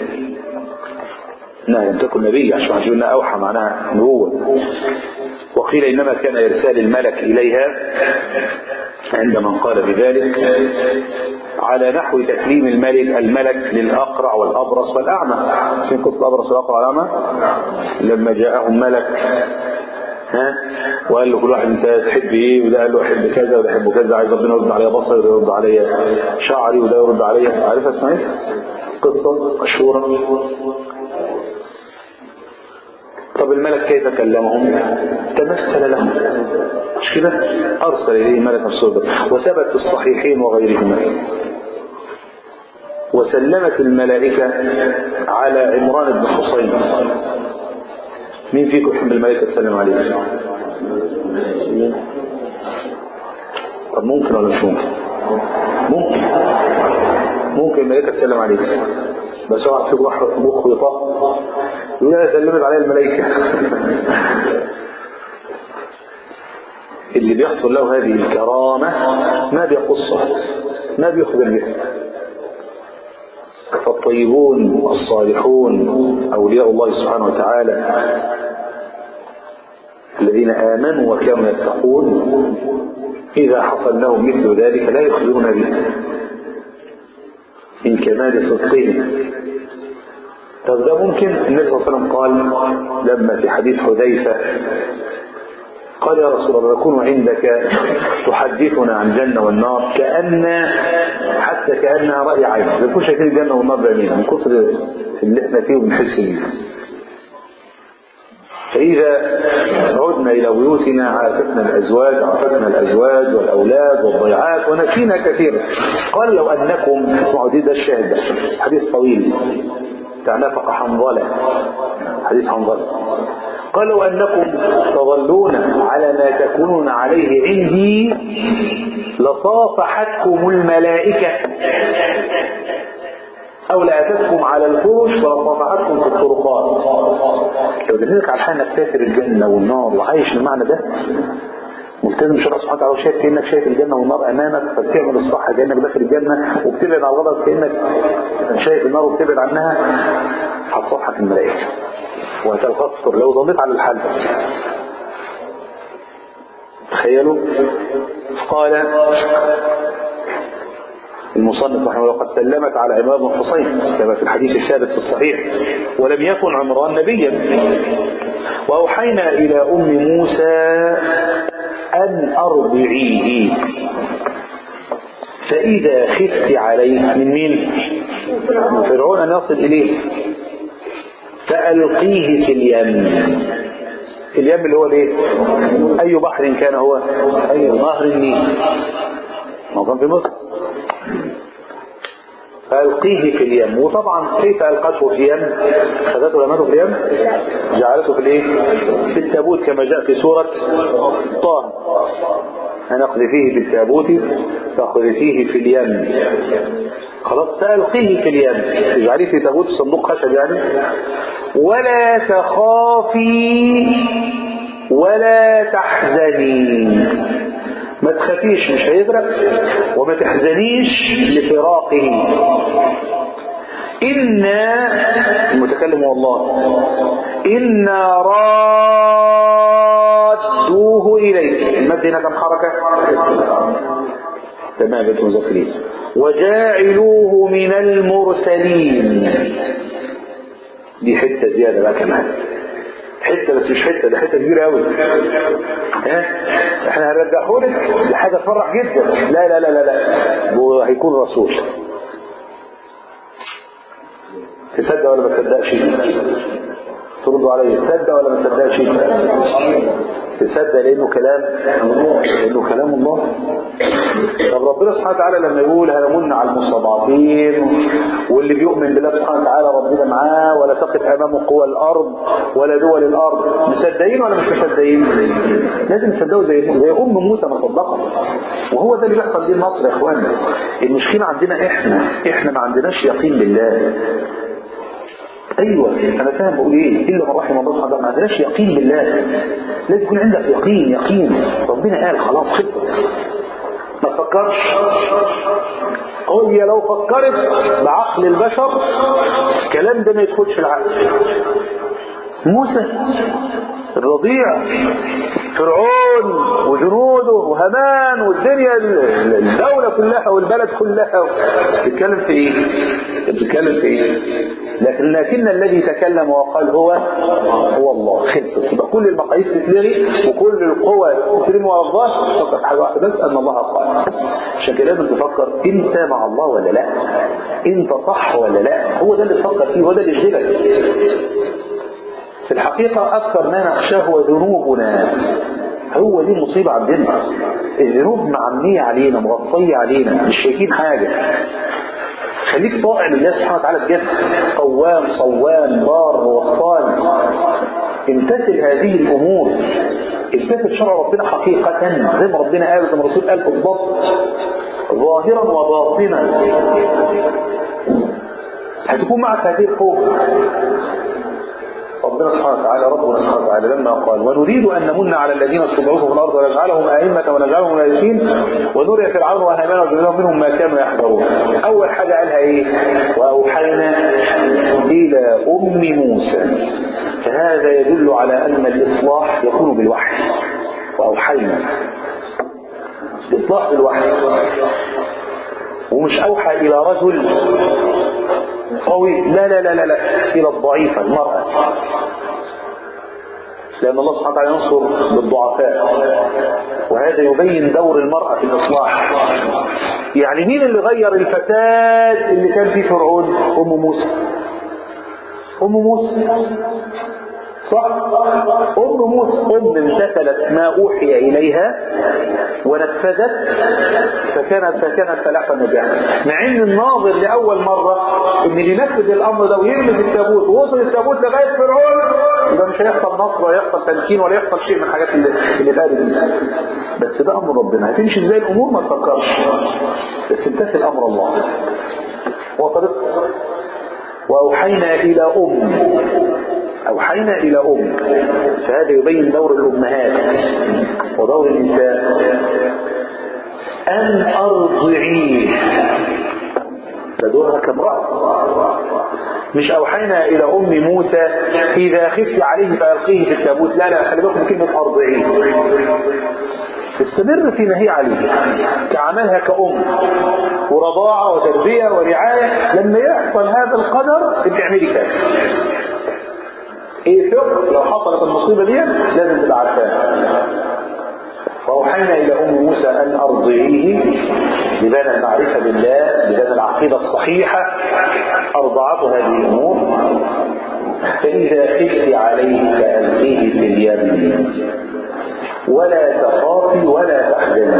أنها لم تكن نبية عشان يقول أنها أوحى معناها نبوة وقيل إنما كان إرسال الملك إليها عند من قال بذلك على نحو تكريم الملك الملك للأقرع والأبرص والأعمى في قصة الأبرص والأقرع والأعمى لما جاءهم ملك ها وقال له كل واحد انت تحب ايه وده قال له احب كذا وده احب كذا عايز ربنا يرد عليا بصري وده يرد عليا شعري وده يرد عليا عارفها اسمها ايه؟ قصه مشهوره طب الملك كيف كلمهم تمثل لهم مش كده أرسل إليه ملك الصدر وثبت في الصحيحين وغيرهما وسلمت الملائكة على عمران بن حصين مين فيكم يحب الملائكة تسلم عليه طب ممكن ولا مش ممكن ممكن ممكن الملائكة تسلم عليك بس اوعى تسيب واحد في مخه يطق يقول انا سلمت عليا الملائكة اللي بيحصل له هذه الكرامة ما بيقصها ما بيخبر بها فالطيبون الصالحون أولياء الله سبحانه وتعالى الذين آمنوا وكانوا يتقون إذا حصل لهم مثل ذلك لا يخبرون به من كمال صدقهم طب ده ممكن النبي صلى الله عليه وسلم قال لما في حديث حذيفة قال يا رسول الله نكون عندك تحدثنا عن الجنة والنار كأن حتى كأنها رأي عين ما نكونش شايفين الجنة والنار بعينينا من كثر اللي احنا فيه وبنحس بيه فإذا عدنا إلى بيوتنا عافتنا الأزواج عافتنا الأزواج والأولاد والضيعات ونسينا كثيرا قال لو أنكم اسمعوا دي ده الشاهد ده حديث طويل بتاع نفق حنظلة حديث حنظلة قال لو أنكم تظلون على ما تكونون عليه عندي لصافحتكم الملائكة أو لأتتكم على الفرش ولصافحتكم في الطرقات لو دلتك على حال انك فاكر الجنة والنار وعايش المعنى ده ملتزم شرع سبحانه وتعالى وشايف كأنك شايف الجنة والنار أمامك فبتعمل الصح كأنك داخل الجنة وبتبعد عن الغلط كأنك شايف النار وبتبعد عنها هتصفحك الملائكة وهتلغطر لو ظليت على الحل تخيلوا قال المصنف رحمه الله قد سلمت على عمران بن حسين كما في الحديث الثابت في الصحيح ولم يكن عمران نبيا وأوحينا إلى أم موسى أن أرضعيه فإذا خفت عليه من مين؟ من فرعون أن يصل إليه فألقيه في اليم اليم اللي هو الايه؟ أي بحر كان هو؟ أي نهر النيل ما كان في مصر فألقيه في اليم وطبعا كيف ألقته في اليم خذته رمته في اليم جعلته في الايه في التابوت كما جاء في سورة طه أن فيه في التابوت فيه في اليم خلاص فألقيه في اليم اجعليه في تابوت صندوق خشب يعني ولا تخافي ولا تحزني ما تخافيش مش هيغرق وما تحزنيش لفراقه إنا المتكلم هو الله إنا رادوه إليك المد هنا كم حركة تمام بنت مذكرين وجاعلوه من المرسلين دي حتة زيادة بقى كمان حته بس مش حته ده حته كبيره قوي ها احنا هنرجعه لك لحاجه تفرح جدا لا لا لا لا لا هو هيكون رسول تصدق ولا ما تصدقش تردوا عليا تصدق ولا ما تصدقش تصدق لانه كلام لانه كلام الله طب ربنا سبحانه وتعالى لما يقول هنمن على المستضعفين واللي بيؤمن بالله سبحانه وتعالى ربنا معاه ولا تقف امامه قوى الارض ولا دول الارض مصدقين ولا مش مصدقين لازم تصدقوا زي زي ام موسى ما صدقت وهو ده اللي بيحصل دي مصر يا اخوانا المشكله عندنا احنا احنا ما عندناش يقين بالله ايوه انا فاهم بقول ايه الا من رحم الله سبحانه وتعالى ما عندناش يقين بالله لازم يكون عندك يقين يقين ربنا قال خلاص خطه ما تفكرش قل يا لو فكرت بعقل البشر الكلام ده ما يدخلش العقل موسى الرضيع فرعون وجنوده وهمان والدنيا الدولة كلها والبلد كلها بتتكلم في ايه بتتكلم في ايه لكن لكن الذي تكلم وقال هو هو الله خلصت يبقى كل المقاييس تتلغي وكل القوى تترمي على الله تفكر في حاجه واحده بس ان الله قال عشان كده لازم تفكر انت مع الله ولا لا انت صح ولا لا هو ده اللي تفكر فيه هو ده اللي يشغلك في الحقيقة أكثر ما نخشاه هو ذنوبنا هو دي المصيبة عندنا الذنوب معمية علينا مغطية علينا مش شايفين حاجة خليك طائع لله سبحانه وتعالى بجد قوام صوام بار وصال امتثل هذه الأمور امتثل شرع ربنا حقيقة زي ما ربنا قال زي ما الرسول قال بالضبط ظاهرا وباطنا هتكون معك هذه القوة ربنا سبحانه وتعالى ربنا سبحانه وتعالى لما قال ونريد أن نمن على الذين استضعفوا في الأرض ونجعلهم أئمة ونجعلهم وارثين ونري فرعون وهامان وجنودهم منهم ما كانوا يحذرون أول حاجة قالها إيه وأوحينا إلى أم موسى فهذا يدل على أن الإصلاح يكون بالوحي وأوحينا الإصلاح بالوحي ومش أوحى إلى رجل قوي لا لا لا لا, لا. إلى الضعيفة المرأة لأن الله سبحانه وتعالى ينصر بالضعفاء وهذا يبين دور المرأة في الإصلاح يعني مين اللي غير الفساد اللي كان فيه فرعون أم موسى أم موسى صح أم موسى أم امتثلت ما أوحي إليها ونفذت فكانت فكانت فلاح النجاح مع ان الناظر لأول مرة ان اللي ينفذ الأمر ده ويرمي التابوت ووصل التابوت لغاية فرعون يبقى مش هيحصل نصر ولا يحصل تمكين ولا يحصل شيء من الحاجات اللي اللي اتقالت دي بس ده أمر ربنا هتمشي ازاي الأمور ما تفكرش بس امتثل أمر الله وصلت وأوحينا إلى أم أوحينا إلى أم فهذا يبين دور الأمهات ودور النساء أن أرضعيه فدورها كامرأة مش أوحينا إلى أم موسى إذا خفت عليه فألقيه في التابوت لا لا خلي بالكم من كلمة أرضعيه استمر في نهي عليه كعملها كأم ورضاعة وتربية ورعاية لما يحصل هذا القدر انت اعملي كده ايه فقه لو حصلت المصيبة دي لازم تبقى عارفاها فأوحينا إلى أم موسى أن أرضعيه لبان المعرفة بالله لبان العقيدة الصحيحة أرضعته هذه الأمور فإذا خفت عليه فألقيه في اليم ولا تخافي ولا تحزني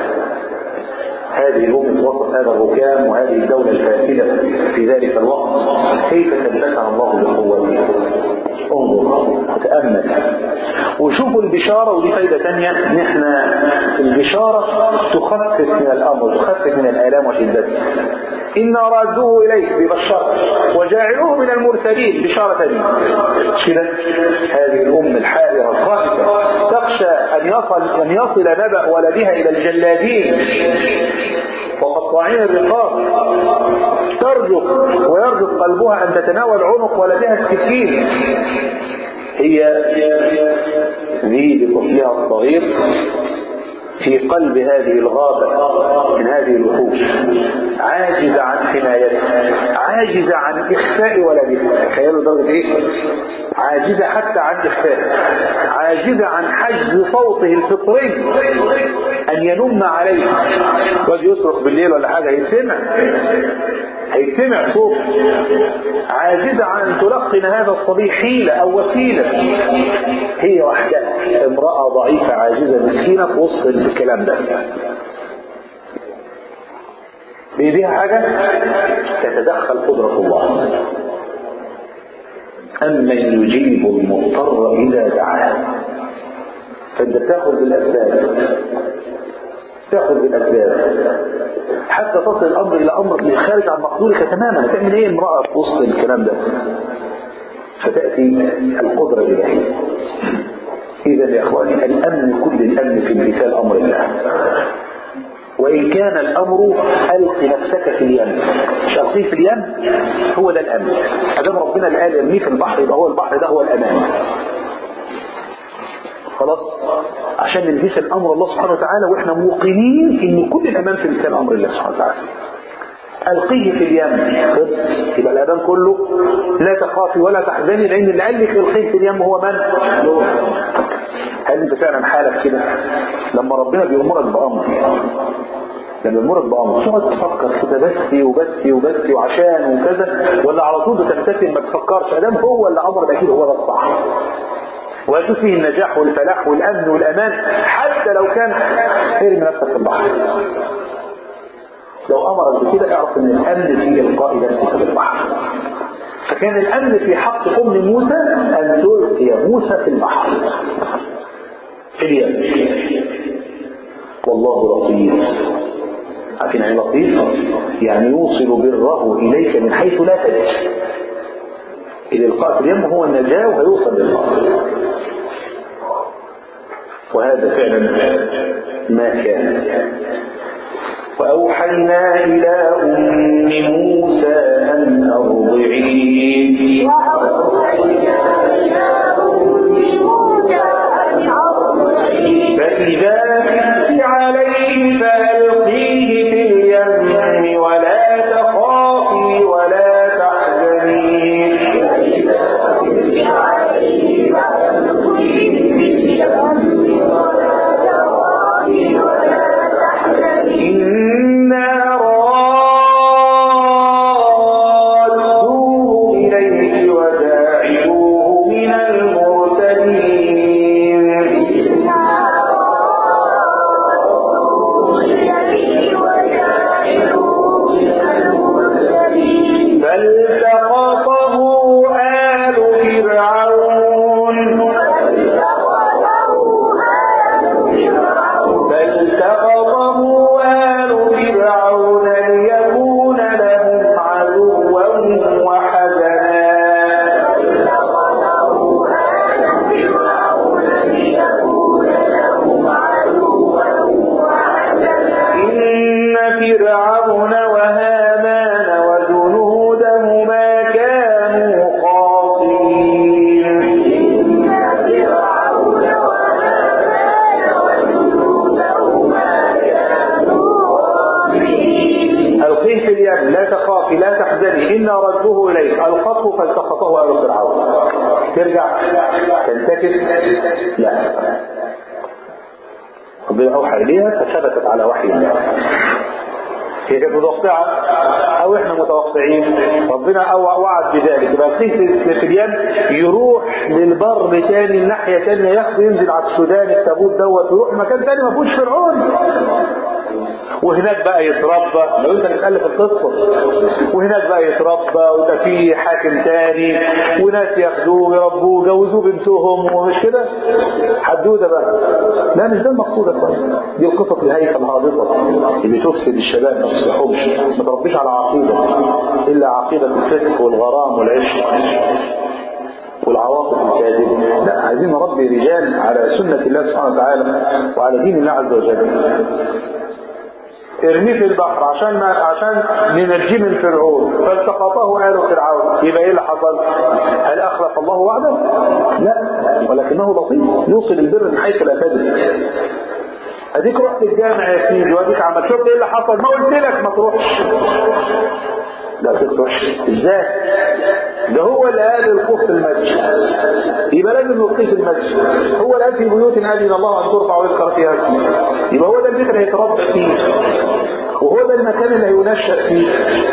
هذه الأمة وسط هذا الركام وهذه الدولة الفاسدة في ذلك الوقت كيف ثبتها الله بقوته انظر وتأمل وشوفوا البشارة ودي فايدة تانية ان احنا البشارة تخفف من الامر تخفف من الالام وشدتها إنا رادوه إليك ببشرة وجاعلوه من المرسلين بشارة تانية كده هذه الأم الحائرة الخائفة تخشى أن يصل أن يصل نبأ ولدها إلى الجلادين وقطاعين الرقاب ترجف ويرجف قلبها أن تتناول عنق ولدها السكين هي ذي بطفلها الصغير في قلب هذه الغابة من هذه الوحوش عاجزة عن حمايتها عاجزة عن إخفاء ولدها تخيلوا درجة إيه؟ عاجزة حتى عن إخفاء عاجزة عن حجز صوته الفطري أن ينم عليه واجي يصرخ بالليل ولا حاجة هيتسمع هيتسمع صوت عاجزة عن أن تلقن هذا الصبي حيلة أو وسيلة هي وحدها امرأة ضعيفة عاجزة مسكينة في وسط الكلام ده بإيديها حاجة تتدخل قدرة الله أمن يجيب المضطر إذا دعاه فأنت تأخذ بالأسباب تأخذ بالأسباب حتى تصل الأمر إلى أمر خارج عن مقدورك تماما تعمل إيه امرأة في وسط الكلام ده فتأتي القدرة الإلهية إذا يا إخواني الأمن كل الأمن في امتثال أمر الله وإن كان الأمر ألق نفسك في اليم مش ألقيه في اليم هو ده الأمن أدام ربنا اللي قال ارميه في البحر يبقى هو البحر ده هو الأمان خلاص عشان نمتثل أمر الله سبحانه وتعالى وإحنا موقنين إن كل الأمان في امتثال أمر الله سبحانه وتعالى ألقيه في اليم خلص يبقى الأذان كله لا تخافي ولا تحزني لأن اللي قال لك القيه في اليم هو من؟ هل أنت فعلا حالك كده؟ لما ربنا بيأمرك بأمر لما يمرك بأمر تقعد تفكر كده بس وبس وبس وعشان وكذا ولا على طول بتمتثل ما تفكرش ادام هو اللي امر ده اكيد هو ده الصح ويجوز فيه النجاح والفلاح والامن والامان حتى لو كان ارمي نفسك في البحر لو امرك بكده اعرف ان الامن في القاء نفسك في البحر فكان الامن في حق ام موسى ان تلقي موسى في البحر في اليم والله لطيف عارفين يعني لطيف يعني يوصل بره اليك من حيث لا تدري الالقاء في اليم هو النجاه وهيوصل للبحر وهذا فعلا ما كان وأوحينا إلى أم موسى أن أرضعيه فإذا خفت عليه فألقيه في اليم ولا تخافي ولا تحزني إنا رادوه إليك وجاعلوه من المرسلين فالتقطه آل فرعون فالتقطه آل فرعون ليكون لهم عدوا وحزنا إن فرعون وهامان وجنودهما كانوا خاطئين ألقيه في اليم لا تخافي لا تحزني إنا ردوه إليك ألقته فالتقطه آل فرعون ترجع تنتكس لا ربنا أوحى إليها فثبتت على وحي الله هي كانت متوقعة أو إحنا متوقعين ربنا أو وعد بذلك يبقى القيس في اليم يروح للبر تاني الناحية تانية ياخده ينزل على السودان التابوت دوت ويروح مكان تاني ما فيهوش فرعون وهناك بقى يتربى لو انت بتألف القصة وهناك بقى يتربى ويبقى في حاكم تاني وناس ياخدوه ويربوه ويجوزوه بنتهم ومش كده حدوده بقى لا مش ده المقصود يا اخوان دي القصص الهايفه الهابطه اللي تفسد الشباب ما تصلحهمش ما تربيش على عقيده الا عقيده الفسق والغرام والعشق والعواطف الكاذبه لا عايزين نربي رجال على سنه الله سبحانه وتعالى وعلى دين الله عز وجل ارميه في البحر عشان ما عشان ننجيه من فرعون فالتقطه آل فرعون يبقى ايه اللي حصل؟ هل اخلف الله وعده؟ لا ولكنه لطيف يوصل البر من حيث لا تدري اديك رحت الجامع يا سيدي واديك عملت شفت ايه اللي حصل؟ ما قلت لك ما تروحش لا تروحش ازاي؟ ده هو اللي قال الخوف في المسجد يبقى لازم نلقيه في المسجد هو اللي قال في بيوت اذن الله ان ترفع ويذكر فيها اسمه يبقى هو ده البيت اللي هيتربى فيه وهو ده المكان اللي هينشأ فيه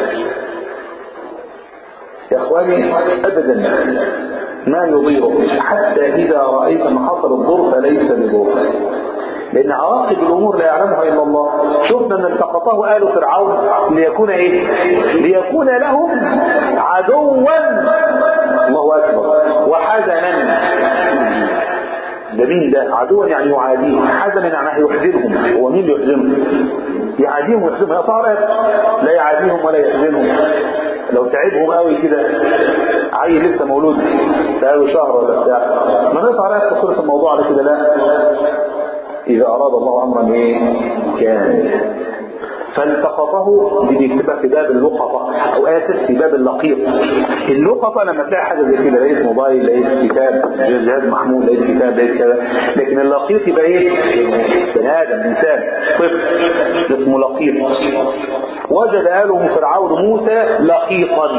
يا اخواني ابدا ما يضيره حتى اذا رايت ما حصل الضر فليس بضر لان عواقب الامور لا يعلمها الا الله شفنا ان التقطه ال فرعون ليكون ايه ليكون لهم عدوا الله اكبر وحزنا ده مين ده عدوا يعني يعاديه حزنا يعني يحزنهم هو مين اللي يحزنهم يعاديهم ويحزنهم يقطع لا يعاديهم ولا يحزنهم لو تعبهم قوي كده عيل لسه مولود بقاله شهر ولا بتاع ما نقطع رأيك تخلص الموضوع على كده لا إذا أراد الله أمرا إيه كان فالتقطه دي بيكتبها في باب اللقطة أو آسف في باب اللقيط اللقطة لما تلاقي حاجة زي كده لقيت موبايل لقيت كتاب جهاز محمول لقيت كتاب لقيت كذا لكن اللقيط يبقى إيه بني آدم إنسان طفل اسمه لقيط وجد آله فرعون موسى لقيطا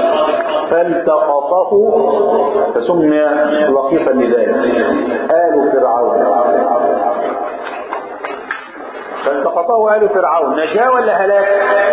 فالتقطه فسمي لقيطا لذلك آل فرعون فالتقطه آل فرعون نجاة ولا هلاك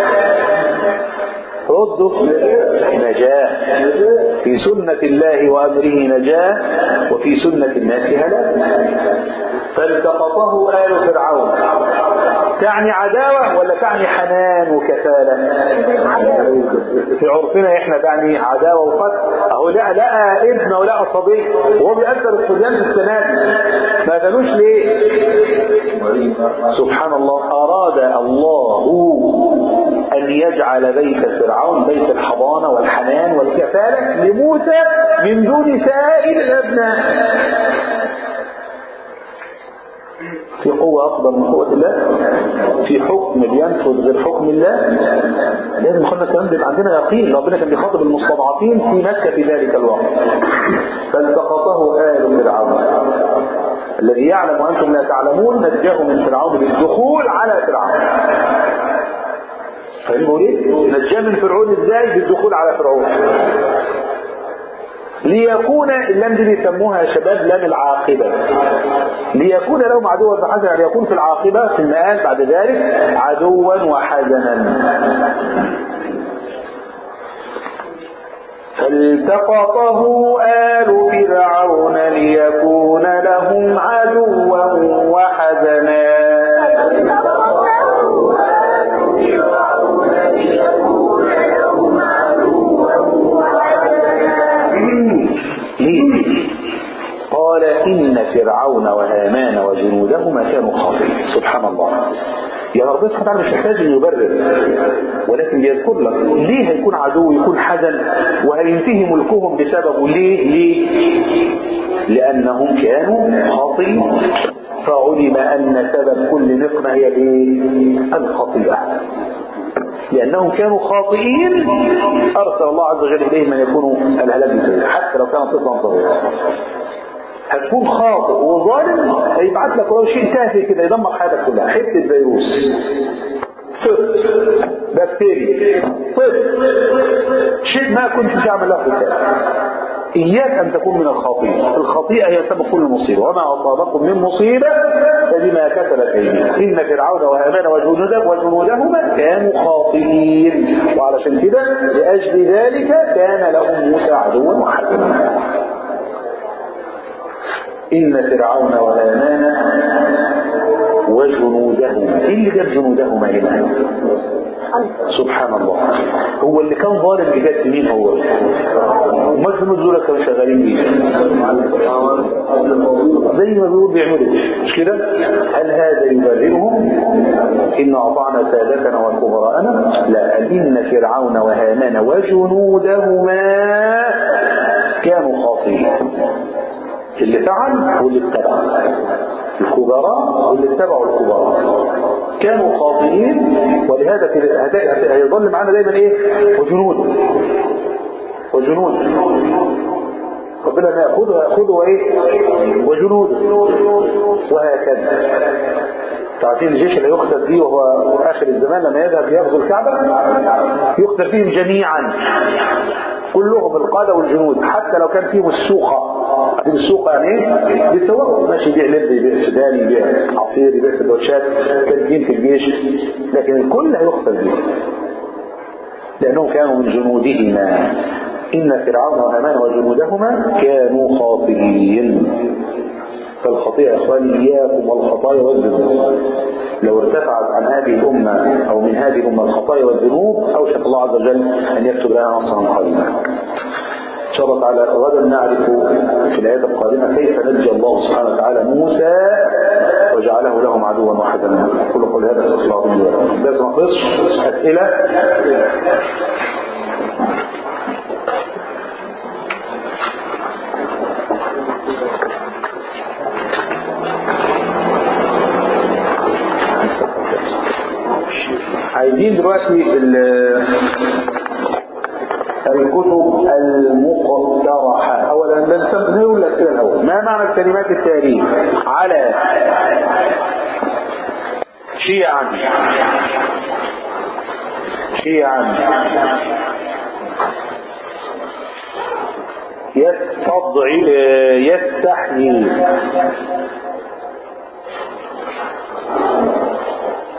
ردوا نجاة في سنة الله وأمره نجاة وفي سنة الناس هلاك فالتقطه آل فرعون تعني عداوة ولا تعني حنان وكفالة في عرفنا احنا تعني عداوة وقتل اهو لا لقى ابن ولقى صبي وهو بيأثر الصبيان في السنات ما قالوش ليه سبحان الله أراد الله أن يجعل بيت فرعون بيت الحضانة والحنان والكفالة لموسى من دون سائر الأبناء في قوة أكبر من قوة الله في حكم بينفذ غير حكم الله لازم نخلي الكلام ده يبقى عندنا يقين ربنا كان بيخاطب المستضعفين في مكة في ذلك الوقت فالتقطه آل فرعون الذي يعلم وأنتم لا تعلمون نجاه من فرعون بالدخول على فرعون فاهموا ليه؟ نجاه من فرعون ازاي بالدخول على فرعون ليكون اللام دي بيسموها يا شباب لام العاقبة ليكون لهم عدوا فحزنا يعني يكون في العاقبة في المآل بعد ذلك عدوا وحزنا فالتقطه آل فرعون ليكون لهم عدوا وحزنا ليه؟ قال إن فرعون وهامان وجنودهما كانوا خاطئين سبحان الله يا ربنا سبحانه وتعالى مش محتاج انه يبرر ولكن بيذكر لك ليه هيكون عدو يكون حزن وهينتهي ملكهم بسببه ليه ليه لانهم كانوا خاطئين فعلم ان سبب كل نقمه هي الايه الخطيئه لأنهم كانوا خاطئين أرسل الله عز وجل إليهم من يكونوا الهلاك بسبيل حتى لو كان طفلا صغيرا هتكون خاطئ وظالم هيبعت لك ولو شيء تافه كده يدمر حياتك كلها حته فيروس طفل بكتيريا طفل شيء ما كنت تعمل له حساب إياك أن تكون من الخاطئين الخطيئة هي سبب كل مصيبة وما أصابكم من مصيبة فبما كسبت أيديكم إن فرعون وهامان وجنوده وجنودهما كانوا خاطئين وعلشان كده لأجل ذلك كان لهم موسى عدوا وحزنا إن فرعون وهامان وجنودهما إيه اللي جاب جنودهما هنا سبحان الله هو اللي كان ظالم بجد مين هو وما الجنود دول كانوا شغالين بيه زي ما بيقول بيعملوا مش كده هل هذا يبرئهم إن أطعنا سادتنا وكبراءنا لا قال إن فرعون وهامان وجنودهما كانوا خاطئين اللي فعل واللي اتبع الكبراء واللي اتبعوا الكبراء كانوا خاطئين ولهذا في هيظل معانا دايما ايه وجنود وجنود ربنا ما ياخذه ياخذه وايه وجنود وهكذا تعرفين الجيش اللي يقصد فيه وهو اخر الزمان لما يذهب يغزو الكعبه يقتل فيهم جميعا كلهم القاده والجنود حتى لو كان فيهم السوقه عارفين السوق يعني ايه؟ بيسوقوا ماشي يبيع لب يبيع سوداني يبيع عصير يبيع سندوتشات كاتبين في الجيش لكن الكل هيقتل بيه لانهم كانوا من جنودهما ان فرعون وهامان وجنودهما كانوا خاطئين فالخطيئة يا اخواني اياكم والخطايا والذنوب لو ارتفعت عن هذه الامه او من هذه الامه الخطايا والذنوب اوشك الله عز وجل ان يكتب لنا نصرا قريبا إن شاء الله تعالى غدا نعرف في الآيات القادمة كيف نجى الله سبحانه وتعالى موسى وجعله لهم عدوا وحزنا كل قول هذا استغفر الله لي ولكم درس ما خلصش أسئلة عايزين دلوقتي الكتب المقترحة أولا بنسميه نقول الأسئلة الأول ما معنى الكلمات التالية على شيعا شيعا يستضعي يستحيي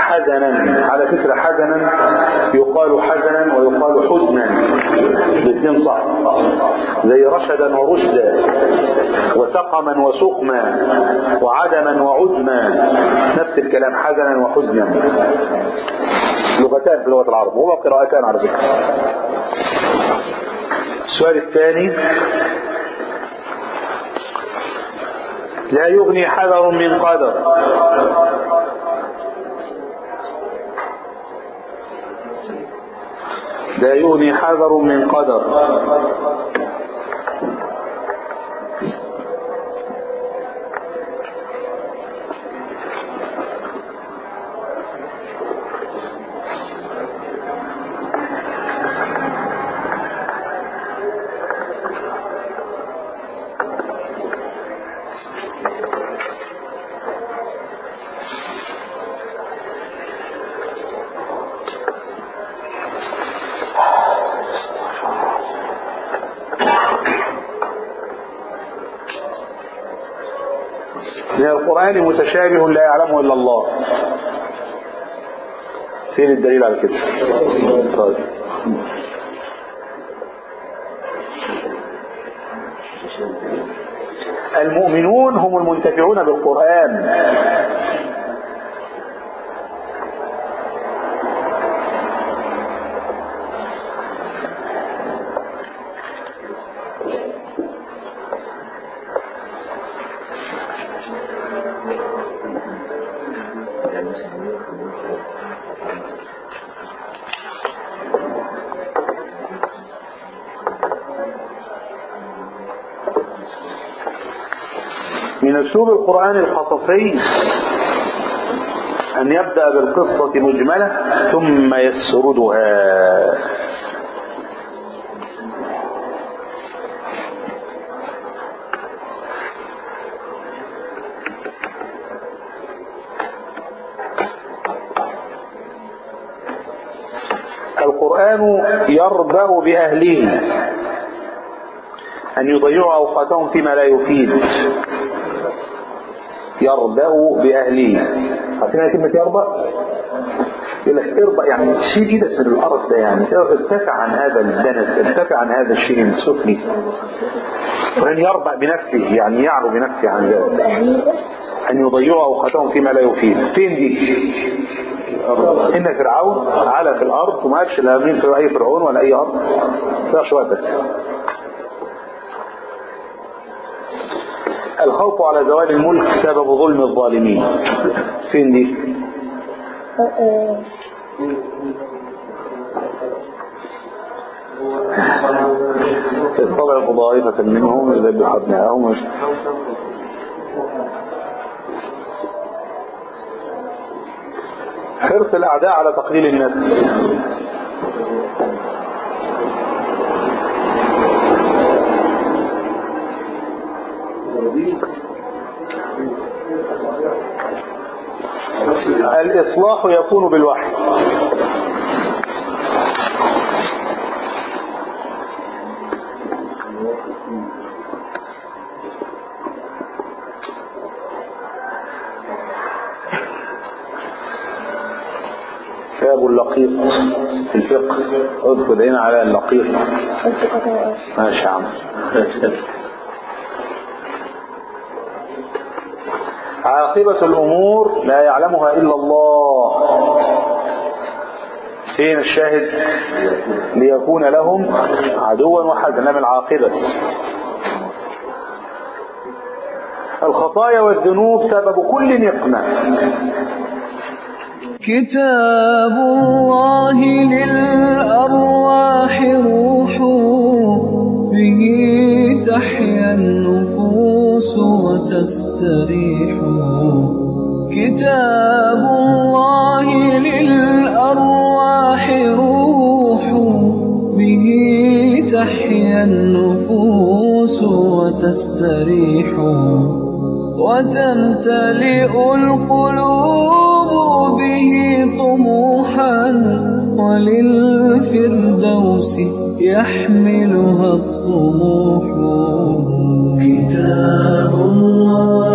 حزنا على فكرة حزنا يقال حزنا ويقال حزنا الاثنين صح زي رشدا ورشدا وسقما وسقما وعدما وعدما نفس الكلام حزنا وحزنا لغتان في لغة العرب هما قراءتان على فكرة السؤال الثاني لا يغني حذر من قدر لا يغني حذر من قدر من القرآن متشابه لا يعلمه إلا الله فين الدليل على كده طيب. المؤمنون هم المنتفعون بالقرآن من أسلوب القرآن القصصي أن يبدأ بالقصة مجملة ثم يسردها القرآن يربأ بأهله أن يضيعوا أوقاتهم فيما لا يفيد يربأ بأهله عارفين كلمة يربأ؟ يقول لك اربأ يعني شيل ايدك من الأرض ده يعني ارتفع عن هذا الدنس ارتفع عن هذا الشيء السفلي وأن يربأ بنفسه يعني يعلو بنفسه عن ذلك أن يضيعوا أوقاتهم فيما لا يفيد فين دي؟ إن فرعون على في الأرض وما قالش لا مين في أي فرعون ولا أي أرض فيها شوية بس الخوف على زوال الملك سبب ظلم الظالمين فين دي استضعف ضائفة منهم يذبح أبناءهم حرص الأعداء على تقليل النسل الإصلاح يكون بالوحي باب اللقيط في الفقه اذكر هنا على اللقيط ماشي يا عم عاقبة الأمور لا يعلمها إلا الله فين الشاهد ليكون لهم عدوا وحزنا من العاقبة الخطايا والذنوب سبب كل نقمة كتاب الله للأرواح روح به تحيا النفوس وتستريح كتاب الله للأرواح روح به تحيا النفوس وتستريح وتمتلئ القلوب به طموحا وللفردوس يحملها الطموح كتاب الله